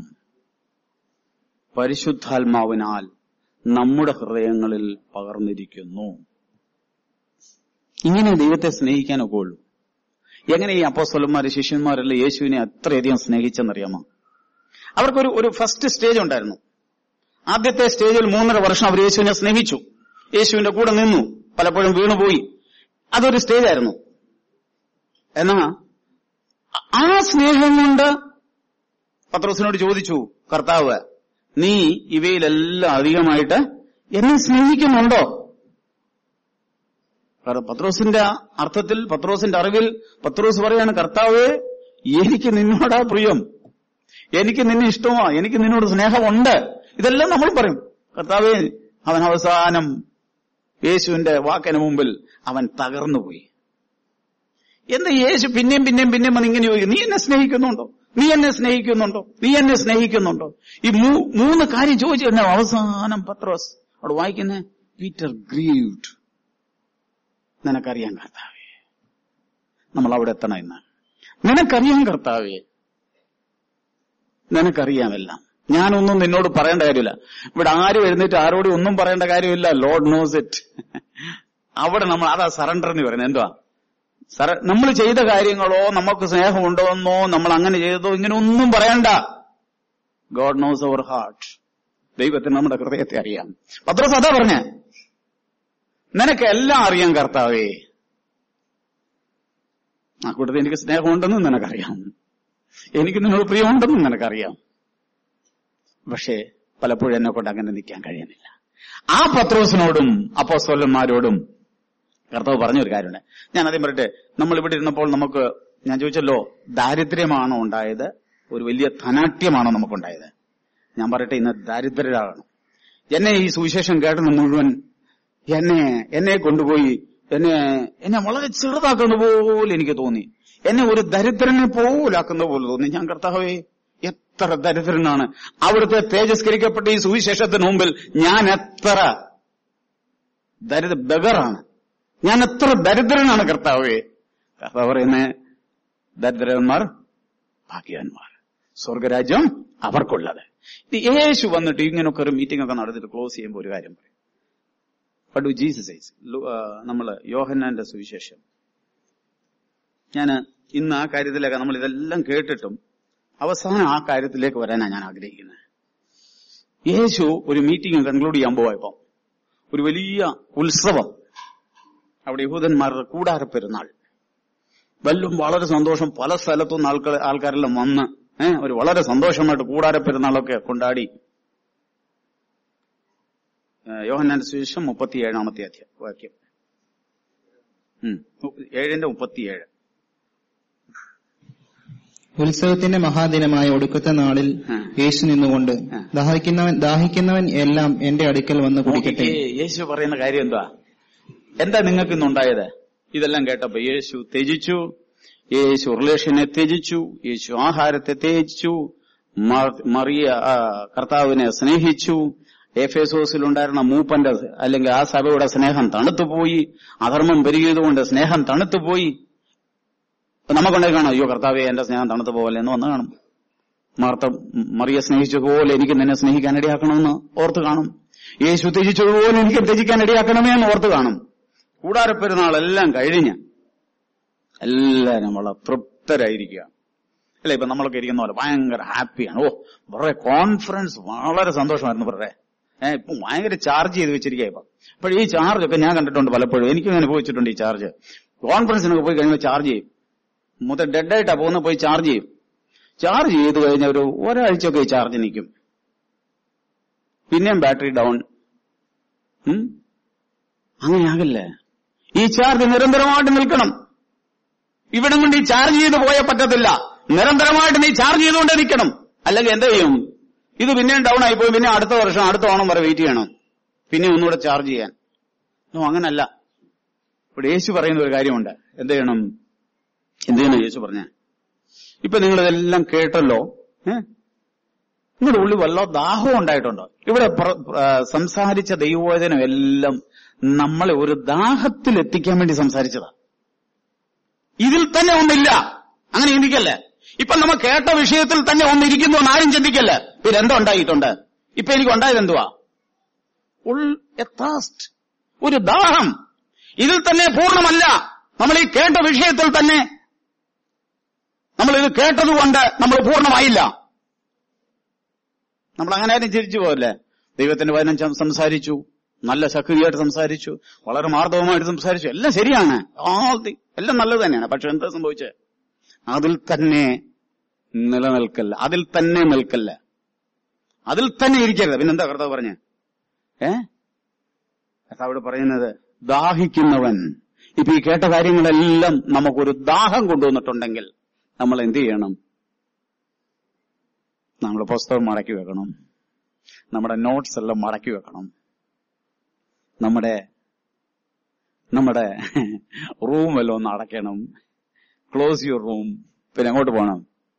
പരിശുദ്ധാത്മാവിനാൽ നമ്മുടെ ഹൃദയങ്ങളിൽ പകർന്നിരിക്കുന്നു ഇങ്ങനെ ദൈവത്തെ സ്നേഹിക്കാനൊക്കെ ഉള്ളൂ എങ്ങനെ ഈ അപ്പോസ്വലന്മാര് ശിഷ്യന്മാരെല്ലാം യേശുവിനെ അത്രയധികം സ്നേഹിച്ചെന്നറിയാമോ അവർക്കൊരു ഒരു ഫസ്റ്റ് സ്റ്റേജ് ഉണ്ടായിരുന്നു ആദ്യത്തെ സ്റ്റേജിൽ മൂന്നര വർഷം അവർ യേശുവിനെ സ്നേഹിച്ചു യേശുവിന്റെ കൂടെ നിന്നു പലപ്പോഴും വീണുപോയി അതൊരു സ്റ്റേജായിരുന്നു എന്നാ ആ സ്നേഹം കൊണ്ട് പത്രോസിനോട് ചോദിച്ചു കർത്താവ് നീ ഇവയിലെല്ലാം അധികമായിട്ട് എന്നെ സ്നേഹിക്കുന്നുണ്ടോ കാരണം പത്രോസിന്റെ അർത്ഥത്തിൽ പത്രോസിന്റെ അറിവിൽ പത്രോസ് പറയാണ് കർത്താവ് എനിക്ക് നിന്നോടാ പ്രിയം എനിക്ക് നിന്നെ ഇഷ്ടമാ എനിക്ക് നിന്നോട് സ്നേഹമുണ്ട് ഇതെല്ലാം നമ്മൾ പറയും കർത്താവേ അവൻ അവസാനം യേശുവിന്റെ വാക്കിന് മുമ്പിൽ അവൻ തകർന്നുപോയി എന്താ യേശു പിന്നെയും പിന്നെയും പിന്നെയും വന്ന് ഇങ്ങനെ ചോദിക്കും നീ എന്നെ സ്നേഹിക്കുന്നുണ്ടോ നീ എന്നെ സ്നേഹിക്കുന്നുണ്ടോ നീ എന്നെ സ്നേഹിക്കുന്നുണ്ടോ ഈ മൂ- മൂന്ന് കാര്യം ചോദിച്ചു തന്നെ അവസാനം പത്രോസ് അവിടെ വായിക്കുന്നേ പീറ്റർ ഗ്രീവ്ഡ് നിനക്കറിയാം കർത്താവേ നമ്മൾ അവിടെ എത്തണം ഇന്ന് നിനക്കറിയാം കർത്താവേ നിനക്കറിയാമെല്ലാം ഞാനൊന്നും നിന്നോട് പറയേണ്ട കാര്യമില്ല ഇവിടെ ആരും എഴുന്നേറ്റ് ആരോടും ഒന്നും പറയേണ്ട കാര്യമില്ല ലോഡ് നോസ് ഇറ്റ് അവിടെ നമ്മൾ അതാ സറണ്ടർ എന്ന് പറയുന്നത് എന്തുവാ സറ നമ്മൾ ചെയ്ത കാര്യങ്ങളോ നമുക്ക് സ്നേഹമുണ്ടോ എന്നോ നമ്മൾ അങ്ങനെ ചെയ്തതോ ഇങ്ങനെ ഒന്നും പറയണ്ട ഗോഡ് നോസ് അവർ ഹാർട്ട് ദൈവത്തിന് നമ്മുടെ ഹൃദയത്തെ അറിയാം പത്രോസ് അതാ പറഞ്ഞ നിനക്ക് എല്ലാം അറിയാം കർത്താവേ ആ കൂട്ടത്തിൽ എനിക്ക് സ്നേഹമുണ്ടെന്നും നിനക്കറിയാം എനിക്ക് നിന്നോട് പ്രിയമുണ്ടെന്നും നിനക്കറിയാം പക്ഷേ പലപ്പോഴും എന്നെ കൊണ്ട് അങ്ങനെ നിൽക്കാൻ കഴിയുന്നില്ല ആ പത്രോസിനോടും അപ്പോസ്തലന്മാരോടും കർത്താവ് പറഞ്ഞൊരു കാര്യമുണ്ട് ഞാൻ ആദ്യം പറയട്ടെ നമ്മൾ ഇവിടെ ഇരുന്നപ്പോൾ നമുക്ക് ഞാൻ ചോദിച്ചല്ലോ ദാരിദ്ര്യമാണോ ഉണ്ടായത് ഒരു വലിയ ധനാട്യമാണോ നമുക്കുണ്ടായത് ഞാൻ പറയട്ടെ ഇന്ന് ദാരിദ്ര്യരാകണം എന്നെ ഈ സുവിശേഷം കേട്ടുന്ന മുഴുവൻ എന്നെ എന്നെ കൊണ്ടുപോയി എന്നെ എന്നെ വളരെ ചെറുതാക്കുന്ന പോലെ എനിക്ക് തോന്നി എന്നെ ഒരു ദരിദ്രനെ പോലാക്കുന്ന പോലെ തോന്നി ഞാൻ കർത്താവേ എത്ര ദരിദ്രനാണ് അവിടുത്തെ തേജസ്കരിക്കപ്പെട്ട ഈ സുവിശേഷത്തിന് മുമ്പിൽ ഞാൻ എത്ര ദരിദ്ര ബഗറാണ് ഞാൻ എത്ര ദരിദ്രനാണ് കർത്താവേ കർത്താവ് പറയുന്നേ ദരിദ്രന്മാർ ഭാഗ്യവാന്മാർ സ്വർഗരാജ്യം അവർക്കുള്ളത് ഇത് യേശു വന്നിട്ട് ഇങ്ങനൊക്കെ ഒരു മീറ്റിംഗ് ഒക്കെ നടത്തിയിട്ട് ക്ലോസ് ചെയ്യുമ്പോൾ ഒരു കാര്യം പറയും വട്ട് ഡു ജീസസ് ഐസ് നമ്മള് യോഹന്നാന്റെ സുവിശേഷം ഞാൻ ഇന്ന് ആ കാര്യത്തിലേക്ക് നമ്മൾ ഇതെല്ലാം കേട്ടിട്ടും അവസാനം ആ കാര്യത്തിലേക്ക് വരാനാണ് ഞാൻ ആഗ്രഹിക്കുന്നത് യേശു ഒരു മീറ്റിംഗ് കൺക്ലൂഡ് ചെയ്യാൻ പോയപ്പോ ഒരു വലിയ ഉത്സവം അവിടെ യഹൂദന്മാരുടെ കൂടാര പെരുന്നാൾ വല്ലും വളരെ സന്തോഷം പല സ്ഥലത്തുനിന്ന് ആൾക്കാർ ആൾക്കാരെല്ലാം വന്ന് ഏഹ് ഒരു വളരെ സന്തോഷമായിട്ട് കൂടാര പെരുന്നാളൊക്കെ കൊണ്ടാടി ഏഹ് യോഹന്നാന്റെ സുവിശേഷം മുപ്പത്തിയേഴാമത്തെ അധ്യായം വാക്യം ഉം. ഏഴിന്റെ മുപ്പത്തിയേഴ് ഉത്സവത്തിന്റെ മഹാദിനമായ ഒടുക്കത്തെ നാളിൽ ആ. യേശു നിന്നുകൊണ്ട് ആ. ദാഹിക്കുന്നവൻ ദാഹിക്കുന്നവൻ എല്ലാം എന്റെ അടുക്കൽ വന്ന് കുടിക്കട്ടെ നോക്കിക്കേ, യേശു പറയുന്ന കാര്യം എന്താ എന്താ നിങ്ങൾക്ക് ഇന്നുണ്ടായത് ഇതെല്ലാം കേട്ടപ്പോ യേശു ത്യജിച്ചു യേശു റിലേഷനെ ത്യജിച്ചു യേശു ആഹാരത്തെ ത്യജിച്ചു മർ- മറിയ ആ, കർത്താവിനെ സ്നേഹിച്ചു എഫേസോസിലുണ്ടായിരുന്ന മൂപ്പന്റെ അല്ലെങ്കിൽ ആ സഭയുടെ സ്നേഹം തണുത്തുപോയി അധർമ്മം പെരുകിയതുകൊണ്ട് സ്നേഹം തണുത്തുപോയി നമുക്കുണ്ടായി കാണാം അയ്യോ കർത്താവെ എന്റെ സ്നേഹം തണുത്തു പോകല്ലേ എന്ന് വന്ന് കാണും മാർത്ത മറിയ സ്നേഹിച്ചതുപോലെ എനിക്ക് നിന്നെ സ്നേഹിക്കാൻ ഇടയാക്കണമെന്ന് ഓർത്ത് കാണും യേശു ത്യജിച്ചതുപോലെ എനിക്ക് ത്യജിക്കാൻ ഇടയാക്കണമേ എന്ന് ഓർത്ത് കാണും കൂടാരപ്പെരുന്നാളെല്ലാം കഴിഞ്ഞ് എല്ലാരും വളരെ തൃപ്തരായിരിക്കുക അല്ലെ ഇപ്പൊ നമ്മളൊക്കെ ഇരിക്കുന്ന പോലെ ഭയങ്കര ഹാപ്പിയാണ് ഓ വളരെ കോൺഫിഡൻസ് വളരെ സന്തോഷമായിരുന്നു വളരെ ഏഹ് ഇപ്പൊ ഭയങ്കര ചാർജ് ചെയ്ത് വെച്ചിരിക്കുക ഇപ്പൊ അപ്പോൾ ഈ ചാർജ് ഒക്കെ ഞാൻ കണ്ടിട്ടുണ്ട് പലപ്പോഴും എനിക്കും അനുഭവിച്ചിട്ടുണ്ട് ഈ ചാർജ് കോൺഫിഡൻസിനൊക്കെ പോയി കഴിയുമ്പോൾ ചാർജ് ചെയ്യും മൊത്തം ഡെഡ് ആയിട്ടാ പോകുന്ന പോയി ചാർജ് ചെയ്യും ചാർജ് ചെയ്ത് കഴിഞ്ഞ ഒരു ഒരാഴ്ചയൊക്കെ ഈ ചാർജ് നിൽക്കും പിന്നെയും ബാറ്ററി ഡൗൺ ഉം? അങ്ങനെയാകില്ലേ ഈ ചാർജ് നിരന്തരമായിട്ട് നിൽക്കണം ഇവിടെ കൊണ്ട് ഈ ചാർജ് ചെയ്ത് പോയാൽ പറ്റത്തില്ല നിരന്തരമായിട്ട് നീ ചാർജ് ചെയ്തുകൊണ്ടേ നിൽക്കണം അല്ലെങ്കിൽ എന്ത് ചെയ്യും ഇത് പിന്നെയും ഡൗൺ ആയിപ്പോയി പിന്നെ അടുത്ത വർഷം അടുത്ത ഓണം വരെ വെയിറ്റ് ചെയ്യണം പിന്നെ ഒന്നുകൂടെ ചാർജ് ചെയ്യാൻ ഓ അങ്ങനല്ല ഇവിടെ യേശു പറയുന്ന ഒരു കാര്യമുണ്ട് എന്ത് ചെയ്യണം എന്ത് ചെയ്യണം യേശു പറഞ്ഞ ഇപ്പൊ നിങ്ങൾ ഇതെല്ലാം കേട്ടല്ലോ ഏ നിങ്ങളുടെ ഉള്ളിൽ വല്ല ദാഹവും ഉണ്ടായിട്ടുണ്ടോ ഇവിടെ പ്ര- ആ, സംസാരിച്ച ദൈവവചനം എല്ലാം നമ്മളെ ഒരു ദാഹത്തിൽ എത്തിക്കാൻ വേണ്ടി സംസാരിച്ചതാ ഇതിൽ തന്നെ ഒന്നില്ല അങ്ങനെ ചിന്തിക്കല്ലേ ഇപ്പൊ നമ്മൾ കേട്ട വിഷയത്തിൽ തന്നെ ഒന്നിരിക്കുന്നു എന്ന് ആരും ചിന്തിക്കല്ലേ പിന്നെ എന്തോ ഉണ്ടായിട്ടുണ്ട് ഇപ്പൊ എനിക്ക് ഉണ്ടായത് എന്തുവാ ഉൾ എ thirst. ഒരു ദാഹം ഇതിൽ തന്നെ പൂർണ്ണമല്ല നമ്മൾ ഈ കേട്ട വിഷയത്തിൽ തന്നെ നമ്മൾ ഇത് കേട്ടതുകൊണ്ട് നമ്മൾ പൂർണ്ണമായില്ല നമ്മൾ അങ്ങനെ ആരും ചിരിച്ചു പോകല്ലേ ദൈവത്തിന്റെ വചനം ചം- സംസാരിച്ചു നല്ല ശക്തിയായിട്ട് സംസാരിച്ചു വളരെ മാർദ്ദവമായിട്ട് സംസാരിച്ചു എല്ലാം ശരിയാണ് All the- എല്ലാം നല്ലത് തന്നെയാണ് പക്ഷെ എന്താ സംഭവിച്ചത് അതിൽ തന്നെ നിലനിൽക്കല്ല അതിൽ തന്നെ നിൽക്കല്ല അതിൽ തന്നെ ഇരിക്കരുത് പിന്നെന്താ കർത്താവ് പറഞ്ഞേ ഏ കർത്താവ് ഇവിടെ പറയുന്നത് ദാഹിക്കുന്നവൻ ഇപ്പൊ ഈ കേട്ട കാര്യങ്ങളെല്ലാം നമുക്കൊരു ദാഹം കൊണ്ടുവന്നിട്ടുണ്ടെങ്കിൽ നമ്മൾ എന്ത് ചെയ്യണം നമ്മൾ പുസ്തകം മടക്കി വെക്കണം നമ്മുടെ നോട്ട്സ് എല്ലാം മടക്കി വെക്കണം നമ്മുടെ നമ്മുടെ റൂം എല്ലാം ഒന്ന് അടയ്ക്കണം ക്ലോസ് യുവർ റൂം പിന്നെ അങ്ങോട്ട് പോകണം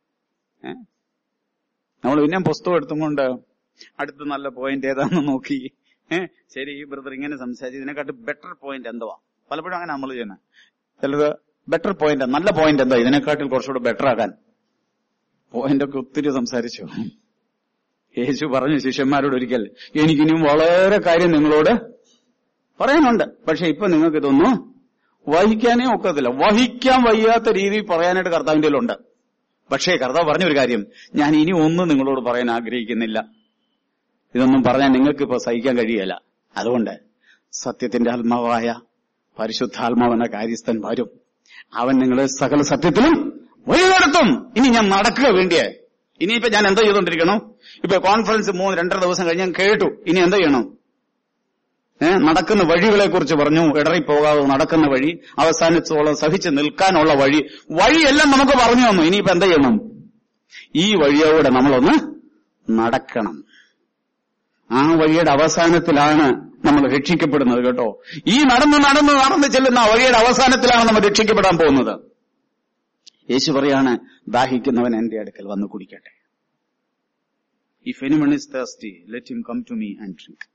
നമ്മൾ പിന്നെ പുസ്തകം എടുത്തും കൊണ്ട് അടുത്ത നല്ല പോയിന്റ് ഏതാണെന്ന് നോക്കി ഏഹ് ശരി ഈ ബ്രദർ ഇങ്ങനെ സംസാരിച്ചു ഇതിനെക്കാട്ട് ബെറ്റർ പോയിന്റ് എന്തുവാ പലപ്പോഴും അങ്ങനെ നമ്മൾ ചെയ്യുന്നത് ചിലത് ബെറ്റർ പോയിന്റ് നല്ല പോയിന്റ് എന്താ ഇതിനെക്കാട്ടിൽ കുറച്ചുകൂടെ ബെറ്റർ ആക്കാൻ പോയിന്റ് ഒക്കെ ഒത്തിരി സംസാരിച്ചു യേശു പറഞ്ഞു ശിഷ്യന്മാരോട് ഒരിക്കൽ എനിക്കിനിയും വളരെ കാര്യം നിങ്ങളോട് പറയാനുണ്ട് പക്ഷെ ഇപ്പൊ നിങ്ങൾക്ക് ഇതൊന്നും വഹിക്കാനേ ഒക്കത്തില്ല വഹിക്കാൻ വയ്യാത്ത രീതിയിൽ പറയാനായിട്ട് കർത്താവിന്റെ ഉണ്ട് പക്ഷേ കർത്താവ് പറഞ്ഞൊരു കാര്യം ഞാൻ ഇനി ഒന്നും നിങ്ങളോട് പറയാൻ ആഗ്രഹിക്കുന്നില്ല ഇതൊന്നും പറഞ്ഞാൽ നിങ്ങൾക്ക് ഇപ്പൊ സഹിക്കാൻ കഴിയല്ല അതുകൊണ്ട് സത്യത്തിന്റെ ആത്മാവായ പരിശുദ്ധാത്മാവെന്ന കാര്യസ്ഥൻ വരും അവൻ നിങ്ങളെ സകല സത്യത്തിലും വഴി നടത്തും ഇനി ഞാൻ നടക്കുക വേണ്ടിയേ ഇനിയിപ്പോ ഞാൻ എന്താ ചെയ്തോണ്ടിരിക്കണം ഇപ്പൊ കോൺഫറൻസ് മൂന്ന് രണ്ടര ദിവസം കഴിഞ്ഞ് ഞാൻ കേട്ടു ഇനി എന്താ ചെയ്യണം ഏഹ് നടക്കുന്ന വഴികളെ കുറിച്ച് പറഞ്ഞു ഇടറിപ്പോകാതെ നടക്കുന്ന വഴി അവസാനത്തോളം സഹിച്ച് നിൽക്കാനുള്ള വഴി വഴിയെല്ലാം നമുക്ക് പറഞ്ഞു തന്നു ഇനിയിപ്പോ എന്താ ചെയ്യണം ഈ വഴിയോടെ നമ്മളൊന്ന് നടക്കണം ആ വഴിയുടെ അവസാനത്തിലാണ് നമ്മൾ രക്ഷിക്കപ്പെടുന്നത് കേട്ടോ ഈ നടന്ന് നടന്ന് നടന്ന് ചെല്ലുന്ന ആ വഴിയുടെ അവസാനത്തിലാണ് നമ്മൾ രക്ഷിക്കപ്പെടാൻ പോകുന്നത് യേശു പറയാണ് ദാഹിക്കുന്നവൻ എന്റെ അടുക്കൽ വന്ന് കുടിക്കട്ടെ if anyone is thirsty let him come to me and drink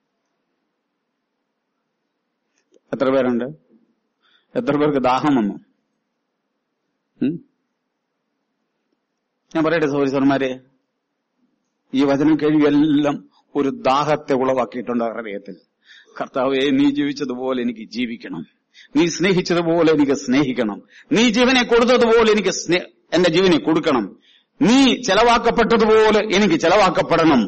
എത്ര പേരുണ്ട് എത്ര പേർക്ക് ദാഹം വന്നു ഉം? ഞാൻ പറയട്ടെ സഹോദരിമാരെ ഈ വചനം കഴിവെല്ലാം ഒരു ദാഹത്തെ ഉളവാക്കിയിട്ടുണ്ട് അവരുടെ ഹൃദയത്തിൽ കർത്താവെ നീ ജീവിച്ചതുപോലെ എനിക്ക് ജീവിക്കണം നീ സ്നേഹിച്ചതുപോലെ എനിക്ക് സ്നേഹിക്കണം നീ ജീവനെ കൊടുത്തതുപോലെ എനിക്ക് സ്നേ എന്റെ ജീവനെ കൊടുക്കണം നീ ചെലവാക്കപ്പെട്ടതുപോലെ എനിക്ക് ചെലവാക്കപ്പെടണം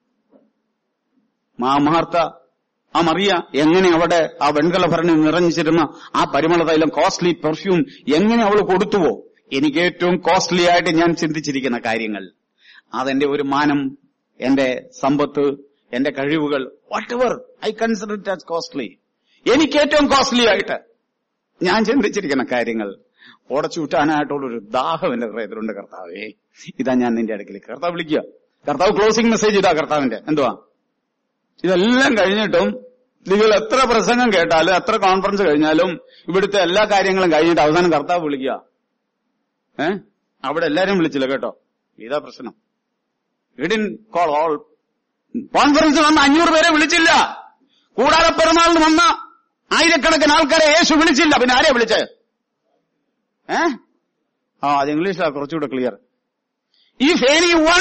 മാ മാർത്ത ആ മറിയ എങ്ങനെ അവിടെ ആ വെൺകല ഭരണി നിറഞ്ഞിരുന്ന ആ പരിമള തൈലം കോസ്റ്റ്ലി പെർഫ്യൂം എങ്ങനെ അവൾ കൊടുത്തുവോ എനിക്ക് ഏറ്റവും കോസ്റ്റ്ലി ആയിട്ട് ഞാൻ ചിന്തിച്ചിരിക്കുന്ന കാര്യങ്ങൾ അതെന്റെ ഒരു മാനം എന്റെ സമ്പത്ത് എന്റെ കഴിവുകൾ whatever I consider it as costly എനിക്ക് ഏറ്റവും കോസ്റ്റ്ലി ആയിട്ട് ഞാൻ ചിന്തിച്ചിരിക്കുന്ന കാര്യങ്ങൾ ഉടച്ചുവിട്ടാനായിട്ടുള്ള ഒരു ദാഹം എന്റെ ഹൃദയത്തിലുണ്ട് കർത്താവേ ഇതാ ഞാൻ നിന്റെ അടുക്കിലേക്ക് കർത്താവ് വിളിക്കുക കർത്താവ് ക്ലോസിംഗ് മെസ്സേജ് ഇതാ കർത്താവിന്റെ എന്തുവാ ഇതെല്ലാം കഴിഞ്ഞിട്ടും നിങ്ങൾ എത്ര പ്രസംഗം കേട്ടാലും എത്ര കോൺഫറൻസ് കഴിഞ്ഞാലും ഇവിടുത്തെ എല്ലാ കാര്യങ്ങളും കഴിഞ്ഞിട്ട് അവസാനം കർത്താവ് വിളിക്കുക ഏ അവിടെ എല്ലാരും വിളിച്ചില്ല കേട്ടോ ഇതാ പ്രശ്നം ഇടിൻ കോൾ ഓൾ കോൺഫറൻസ് വന്ന അഞ്ഞൂറ് പേരെ വിളിച്ചില്ല കൂടാതെ പെരുന്നാളിന് വന്ന ആയിരക്കണക്കിന് ആൾക്കാരെ യേശു വിളിച്ചില്ല പിന്നെ ആരെയാ വിളിച്ചേ ഏ ആ അത് ഇംഗ്ലീഷിലാ കുറച്ചുകൂടെ ക്ലിയർ ഇഫ് എനി വൺ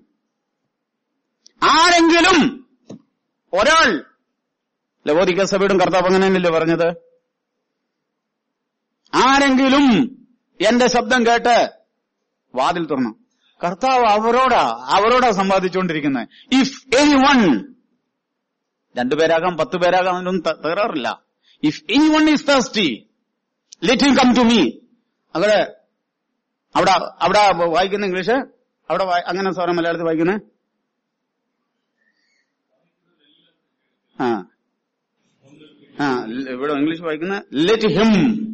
ആരെങ്കിലും ഒരാൾ ലവോദിക്ക സഭയുടെ കർത്താവ് അങ്ങനെ തന്നെയല്ലേ പറഞ്ഞത് ആരെങ്കിലും എന്റെ ശബ്ദം കേട്ട് വാതിൽ തുറന്നു കർത്താവ് അവരോടാ അവരോടാ സമ്പാദിച്ചുകൊണ്ടിരിക്കുന്നത് ഇഫ് എനി വൺ രണ്ടുപേരാകാം പത്ത് പേരാകാം അതിനൊന്നും ത- തകരാറില്ല if anyone is thirsty let him come to me അവിടെ അവിടെ അവിടെ വായിക്കുന്ന ഇംഗ്ലീഷ് അവിടെ വായി- അങ്ങനെ സാറേ മലയാളത്തിൽ വായിക്കുന്നത് ആ ആ ല- ഇവിടെ ഇംഗ്ലീഷ് വായിക്കുന്ന ലെറ്റ് ഹിം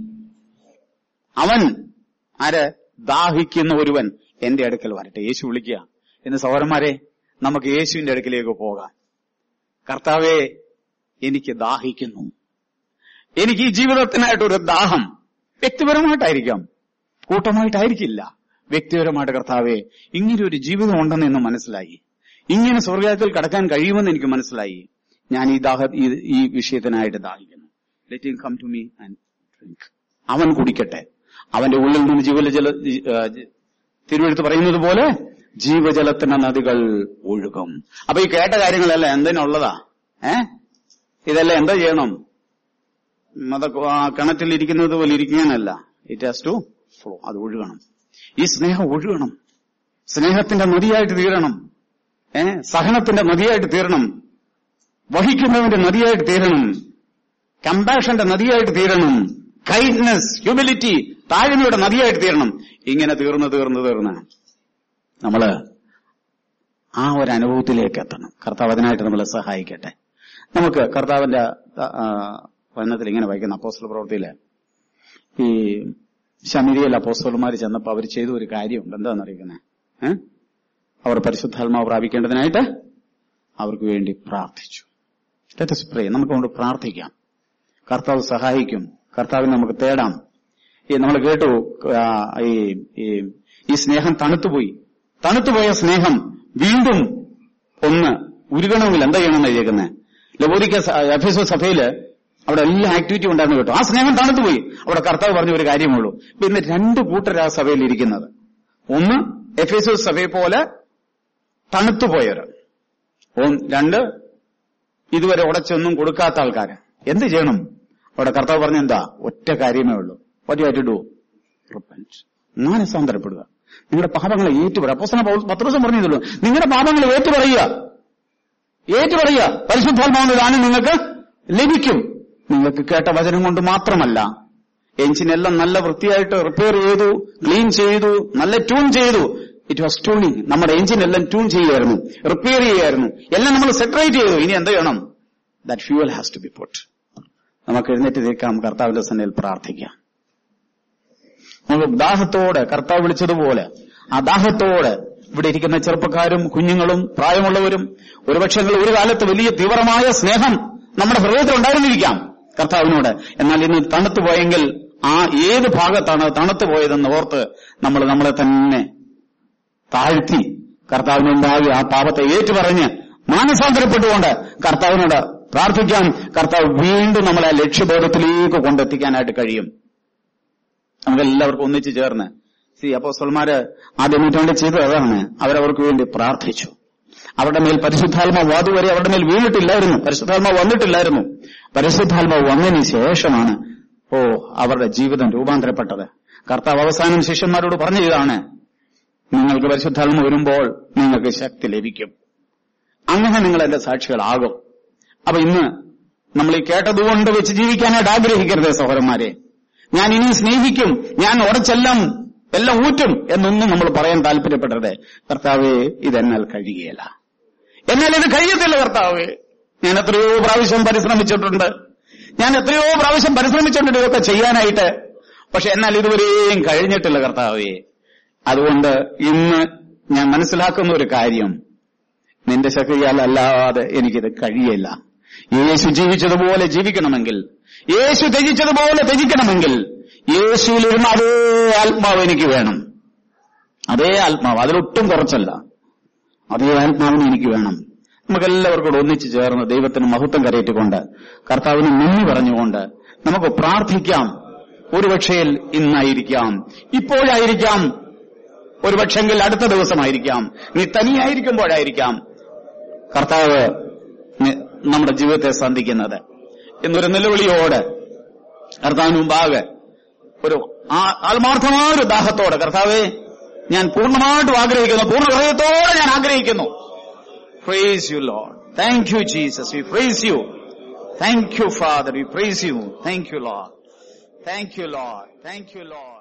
അവൻ ആര് ദാഹിക്കുന്ന ഒരുവൻ എന്റെ അടുക്കൽ വരട്ടെ യേശു വിളിക്കുക എന്ന് സഹോദരന്മാരെ നമുക്ക് യേശുവിന്റെ അടുക്കലേക്ക് പോകാം കർത്താവെ എനിക്ക് ദാഹിക്കുന്നു എനിക്ക് ഈ ജീവിതത്തിനായിട്ടൊരു ദാഹം വ്യക്തിപരമായിട്ടായിരിക്കാം കൂട്ടമായിട്ടായിരിക്കില്ല വ്യക്തിപരമായിട്ട് കർത്താവെ ഇങ്ങനെ ഒരു ജീവിതം ഉണ്ടെന്ന് ഇന്ന് മനസ്സിലായി ഇങ്ങനെ സ്വർഗത്തിൽ കടക്കാൻ കഴിയുമെന്ന് എനിക്ക് മനസ്സിലായി ഞാൻ ഈ ദാഹ ഈ- ഈ വിഷയത്തിനായിട്ട് ദാഹിക്കുന്നു let come to me and drink അവൻ കുടിക്കട്ടെ അവന്റെ ഉള്ളിൽ നിന്ന് ജീവജല തിരുവെടുത്ത് പറയുന്നത് പോലെ ജീവജലത്തിന്റെ നദികൾ ഒഴുകും അപ്പൊ ഈ കേട്ട കാര്യങ്ങളെല്ലാം എന്തിനുള്ളതാ ഏ ഇതെല്ലാം എന്താ ചെയ്യണം മത കിണറ്റിൽ ഇരിക്കുന്നത് പോലെ ഇരിക്കാനല്ല ഇറ്റ് ഹാസ് ടു ഫ്ലോ അത് ഒഴുകണം ഈ സ്നേഹം ഒഴുകണം സ്നേഹത്തിന്റെ നദിയായിട്ട് തീരണം ഏ സഹനത്തിന്റെ നദിയായിട്ട് തീരണം വഹിക്കുന്നവന്റെ നദിയായിട്ട് തീരണം കമ്പാഷന്റെ നദിയായിട്ട് തീരണം കൈൻഡ്നെസ് ഹ്യൂമിലിറ്റി താഴ്മയുടെ നദിയായിട്ട് തീരണം ഇങ്ങനെ തീർന്ന് തീർന്ന് തീർന്ന് നമ്മള് ആ ഒരു അനുഭവത്തിലേക്ക് എത്തണം കർത്താവ് അതിനായിട്ട് നമ്മളെ സഹായിക്കട്ടെ നമുക്ക് കർത്താവിന്റെ ആ, വചനത്തിൽ ഇങ്ങനെ വായിക്കുന്ന അപ്പോസ്റ്റൽ പ്രവൃത്തിയില് ഈ ശമിരിയൽ അപ്പോസ്തോലന്മാർ ചെന്നപ്പോ അവർ ചെയ്ത ഒരു കാര്യമുണ്ട് എന്താണെന്ന് അറിയിക്കുന്നത് ഏഹ് അവർ പരിശുദ്ധാത്മാവ് പ്രാപിക്കേണ്ടതിനായിട്ട് അവർക്ക് വേണ്ടി പ്രാർത്ഥിച്ചു Let us pray. നമുക്ക് കൊണ്ട് പ്രാർത്ഥിക്കാം കർത്താവ് സഹായിക്കും കർത്താവിനെ നമുക്ക് തേടാം ഈ നമ്മൾ കേട്ടു ആ, ഈ ഈ- ഈ സ്നേഹം തണുത്തുപോയി തണുത്തുപോയ സ്നേഹം വീണ്ടും ഒന്ന് ഉരുകണമെങ്കിൽ എന്താ ചെയ്യണമെന്ന് എഴുതിയേക്കുന്നത് ലബോദിക്ക എഫീസോ സഭയില് അവിടെ എല്ലാ ആക്ടിവിറ്റി ഉണ്ടായിരുന്നു കേട്ടോ ആ സ്നേഹം തണുത്തുപോയി അവിടെ കർത്താവ് പറഞ്ഞ ഒരു കാര്യമുള്ളൂ ഇപ്പൊ ഇന്ന് രണ്ട് കൂട്ടരാ സഭയിൽ ഇരിക്കുന്നത് ഒന്ന് എഫീസോ സഭയെ പോലെ തണുത്തുപോയവര് ഒന്ന് രണ്ട് ഇതുവരെ ഉടച്ചൊന്നും കൊടുക്കാത്ത ആൾക്കാര് എന്ത് ചെയ്യണം അവിടെ കർത്താവ് പറഞ്ഞ എന്താ ഒറ്റ കാര്യമേ ഉള്ളൂ what you have to do repent മാനസാന്തരപ്പെടുക നിങ്ങളുടെ പാപങ്ങളെ ഏറ്റുപറയുക അപ്പോസ്തലൻ പൗലോസ് പത്ത് ദിവസം പറഞ്ഞതുള്ളൂ നിങ്ങളുടെ പാപങ്ങളെ ഏറ്റുപറയുക ഏറ്റുപറയുക പരിശുദ്ധാത്മാവിന്റെ ദാനം നിങ്ങൾക്ക് ലഭിക്കും നിങ്ങൾക്ക് കേട്ട വചനം കൊണ്ട് മാത്രമല്ല എഞ്ചിനെല്ലാം നല്ല വൃത്തിയായിട്ട് റിപ്പയർ ചെയ്തു ക്ലീൻ ചെയ്തു നല്ല ട്യൂൺ ചെയ്തു ഇറ്റ് വാസ് ട്യൂണിങ് നമ്മുടെ എഞ്ചിൻ എല്ലാം ട്യൂൺ ചെയ്യുമായിരുന്നു റിപ്പയർ ചെയ്യുമായിരുന്നു എല്ലാം നമ്മൾ സെപ്പറേറ്റ് ചെയ്തു ഇനി എന്ത് ചെയ്യണം that fuel has to be put നമുക്ക് എഴുന്നേറ്റ് നിൽക്കാം കർത്താവിന്റെ സന്നയിൽ പ്രാർത്ഥിക്കാം നമുക്ക് ദാഹത്തോടെ കർത്താവ് വിളിച്ചതുപോലെ ആ ദാഹത്തോടെ ഇവിടെ ഇരിക്കുന്ന ചെറുപ്പക്കാരും കുഞ്ഞുങ്ങളും പ്രായമുള്ളവരും ഒരുപക്ഷെ ഒരു കാലത്ത് വലിയ തീവ്രമായ സ്നേഹം നമ്മുടെ ഹൃദയത്തിൽ ഉണ്ടായിരുന്നിരിക്കാം കർത്താവിനോട് എന്നാൽ ഇന്ന് തണുത്തു പോയെങ്കിൽ ആ ഏത് ഭാഗത്താണ് തണുത്തു പോയതെന്ന് ഓർത്ത് നമ്മൾ നമ്മളെ തന്നെ താഴ്ത്തി കർത്താവിന് മുമ്പാകെ ആ പാപത്തെ ഏറ്റുപറഞ്ഞ് മാനസാന്തരപ്പെട്ടുകൊണ്ട് കർത്താവിനോട് പ്രാർത്ഥിക്കാം കർത്താവ് വീണ്ടും നമ്മളെ ലക്ഷ്യബോധത്തിലേക്ക് കൊണ്ടെത്തിക്കാനായിട്ട് കഴിയും നമുക്കെല്ലാവർക്കും ഒന്നിച്ചു ചേർന്ന് സി അപ്പോ സ്വൽമാര് ആദ്യ നൂറ്റാണ്ടിൽ ചെയ്തത് അതാണ് അവരവർക്ക് വേണ്ടി പ്രാർത്ഥിച്ചു അവരുടെ മേൽ പരിശുദ്ധാത്മാവ് അതുവരെ അവരുടെ മേൽ വീണിട്ടില്ലായിരുന്നു പരിശുദ്ധാത്മാവ് വന്നിട്ടില്ലായിരുന്നു പരിശുദ്ധാത്മാവ് വന്നതിന് ശേഷമാണ് ഓ അവരുടെ ജീവിതം രൂപാന്തരപ്പെട്ടത് കർത്താവ് അവസാനം ശിഷ്യന്മാരോട് പറഞ്ഞു ഇതാണ് നിങ്ങൾക്ക് പരിശുദ്ധാത്മ വരുമ്പോൾ നിങ്ങൾക്ക് ശക്തി ലഭിക്കും അങ്ങനെ നിങ്ങൾ എന്റെ സാക്ഷികളാകും അപ്പൊ ഇന്ന് നമ്മൾ ഈ കേട്ടതുകൊണ്ട് വെച്ച് ജീവിക്കാനായിട്ട് ആഗ്രഹിക്കരുത് സഹോദരന്മാരെ ഞാൻ ഇനി സ്നേഹിക്കും ഞാൻ ഉടച്ചെല്ലാം എല്ലാം ഊറ്റും എന്നൊന്നും നമ്മൾ പറയാൻ താല്പര്യപ്പെടരുത് കർത്താവേ ഇതെന്നാൽ കഴിയുകയില്ല എന്നാൽ ഇത് കഴിയത്തില്ല കർത്താവേ ഞാൻ എത്രയോ പ്രാവശ്യം പരിശ്രമിച്ചിട്ടുണ്ട് ഞാൻ എത്രയോ പ്രാവശ്യം പരിശ്രമിച്ചിട്ടുണ്ട് ഇതൊക്കെ ചെയ്യാനായിട്ട് പക്ഷെ എന്നാൽ ഇതുവരെയും കഴിഞ്ഞിട്ടില്ല കർത്താവേ അതുകൊണ്ട് ഇന്ന് ഞാൻ മനസ്സിലാക്കുന്ന ഒരു കാര്യം നിന്റെ ശക്തിയാൽ അല്ലാതെ എനിക്കിത് കഴിയില്ല യേശു ജീവിച്ചതുപോലെ ജീവിക്കണമെങ്കിൽ യേശു ത്യജിച്ചതുപോലെ ത്യജിക്കണമെങ്കിൽ യേശുവിലിരുന്ന അതേ ആത്മാവ് എനിക്ക് വേണം അതേ ആത്മാവ് അതിലൊട്ടും കുറച്ചല്ല അതേ ആത്മാവിന് എനിക്ക് വേണം നമുക്കെല്ലാവർക്കും കൂടെ ഒന്നിച്ചു ചേർന്ന് ദൈവത്തിന് മഹത്വം കരയറ്റിക്കൊണ്ട് കർത്താവിന് നന്ദി പറഞ്ഞുകൊണ്ട് നമുക്ക് പ്രാർത്ഥിക്കാം ഒരുപക്ഷയിൽ ഇന്നായിരിക്കാം ഇപ്പോഴായിരിക്കാം ഒരുപക്ഷെങ്കിൽ അടുത്ത ദിവസമായിരിക്കാം നീ തനിയായിരിക്കുമ്പോഴായിരിക്കാം കർത്താവ് നി- നമ്മുടെ ജീവിതത്തെ സന്ധിക്കുന്നത് എന്നൊരു നിലവിളിയോട് കർത്താവിന് മുമ്പാകെ ഒരു ആ- ആത്മാർത്ഥമായ ഒരു ദാഹത്തോടെ കർത്താവെ ഞാൻ പൂർണ്ണമായിട്ടും ആഗ്രഹിക്കുന്നു പൂർണ്ണ ഹൃദയത്തോടെ ഞാൻ ആഗ്രഹിക്കുന്നു praise you Lord thank you Jesus we praise you thank you Father we praise you thank you Lord thank you Lord thank you load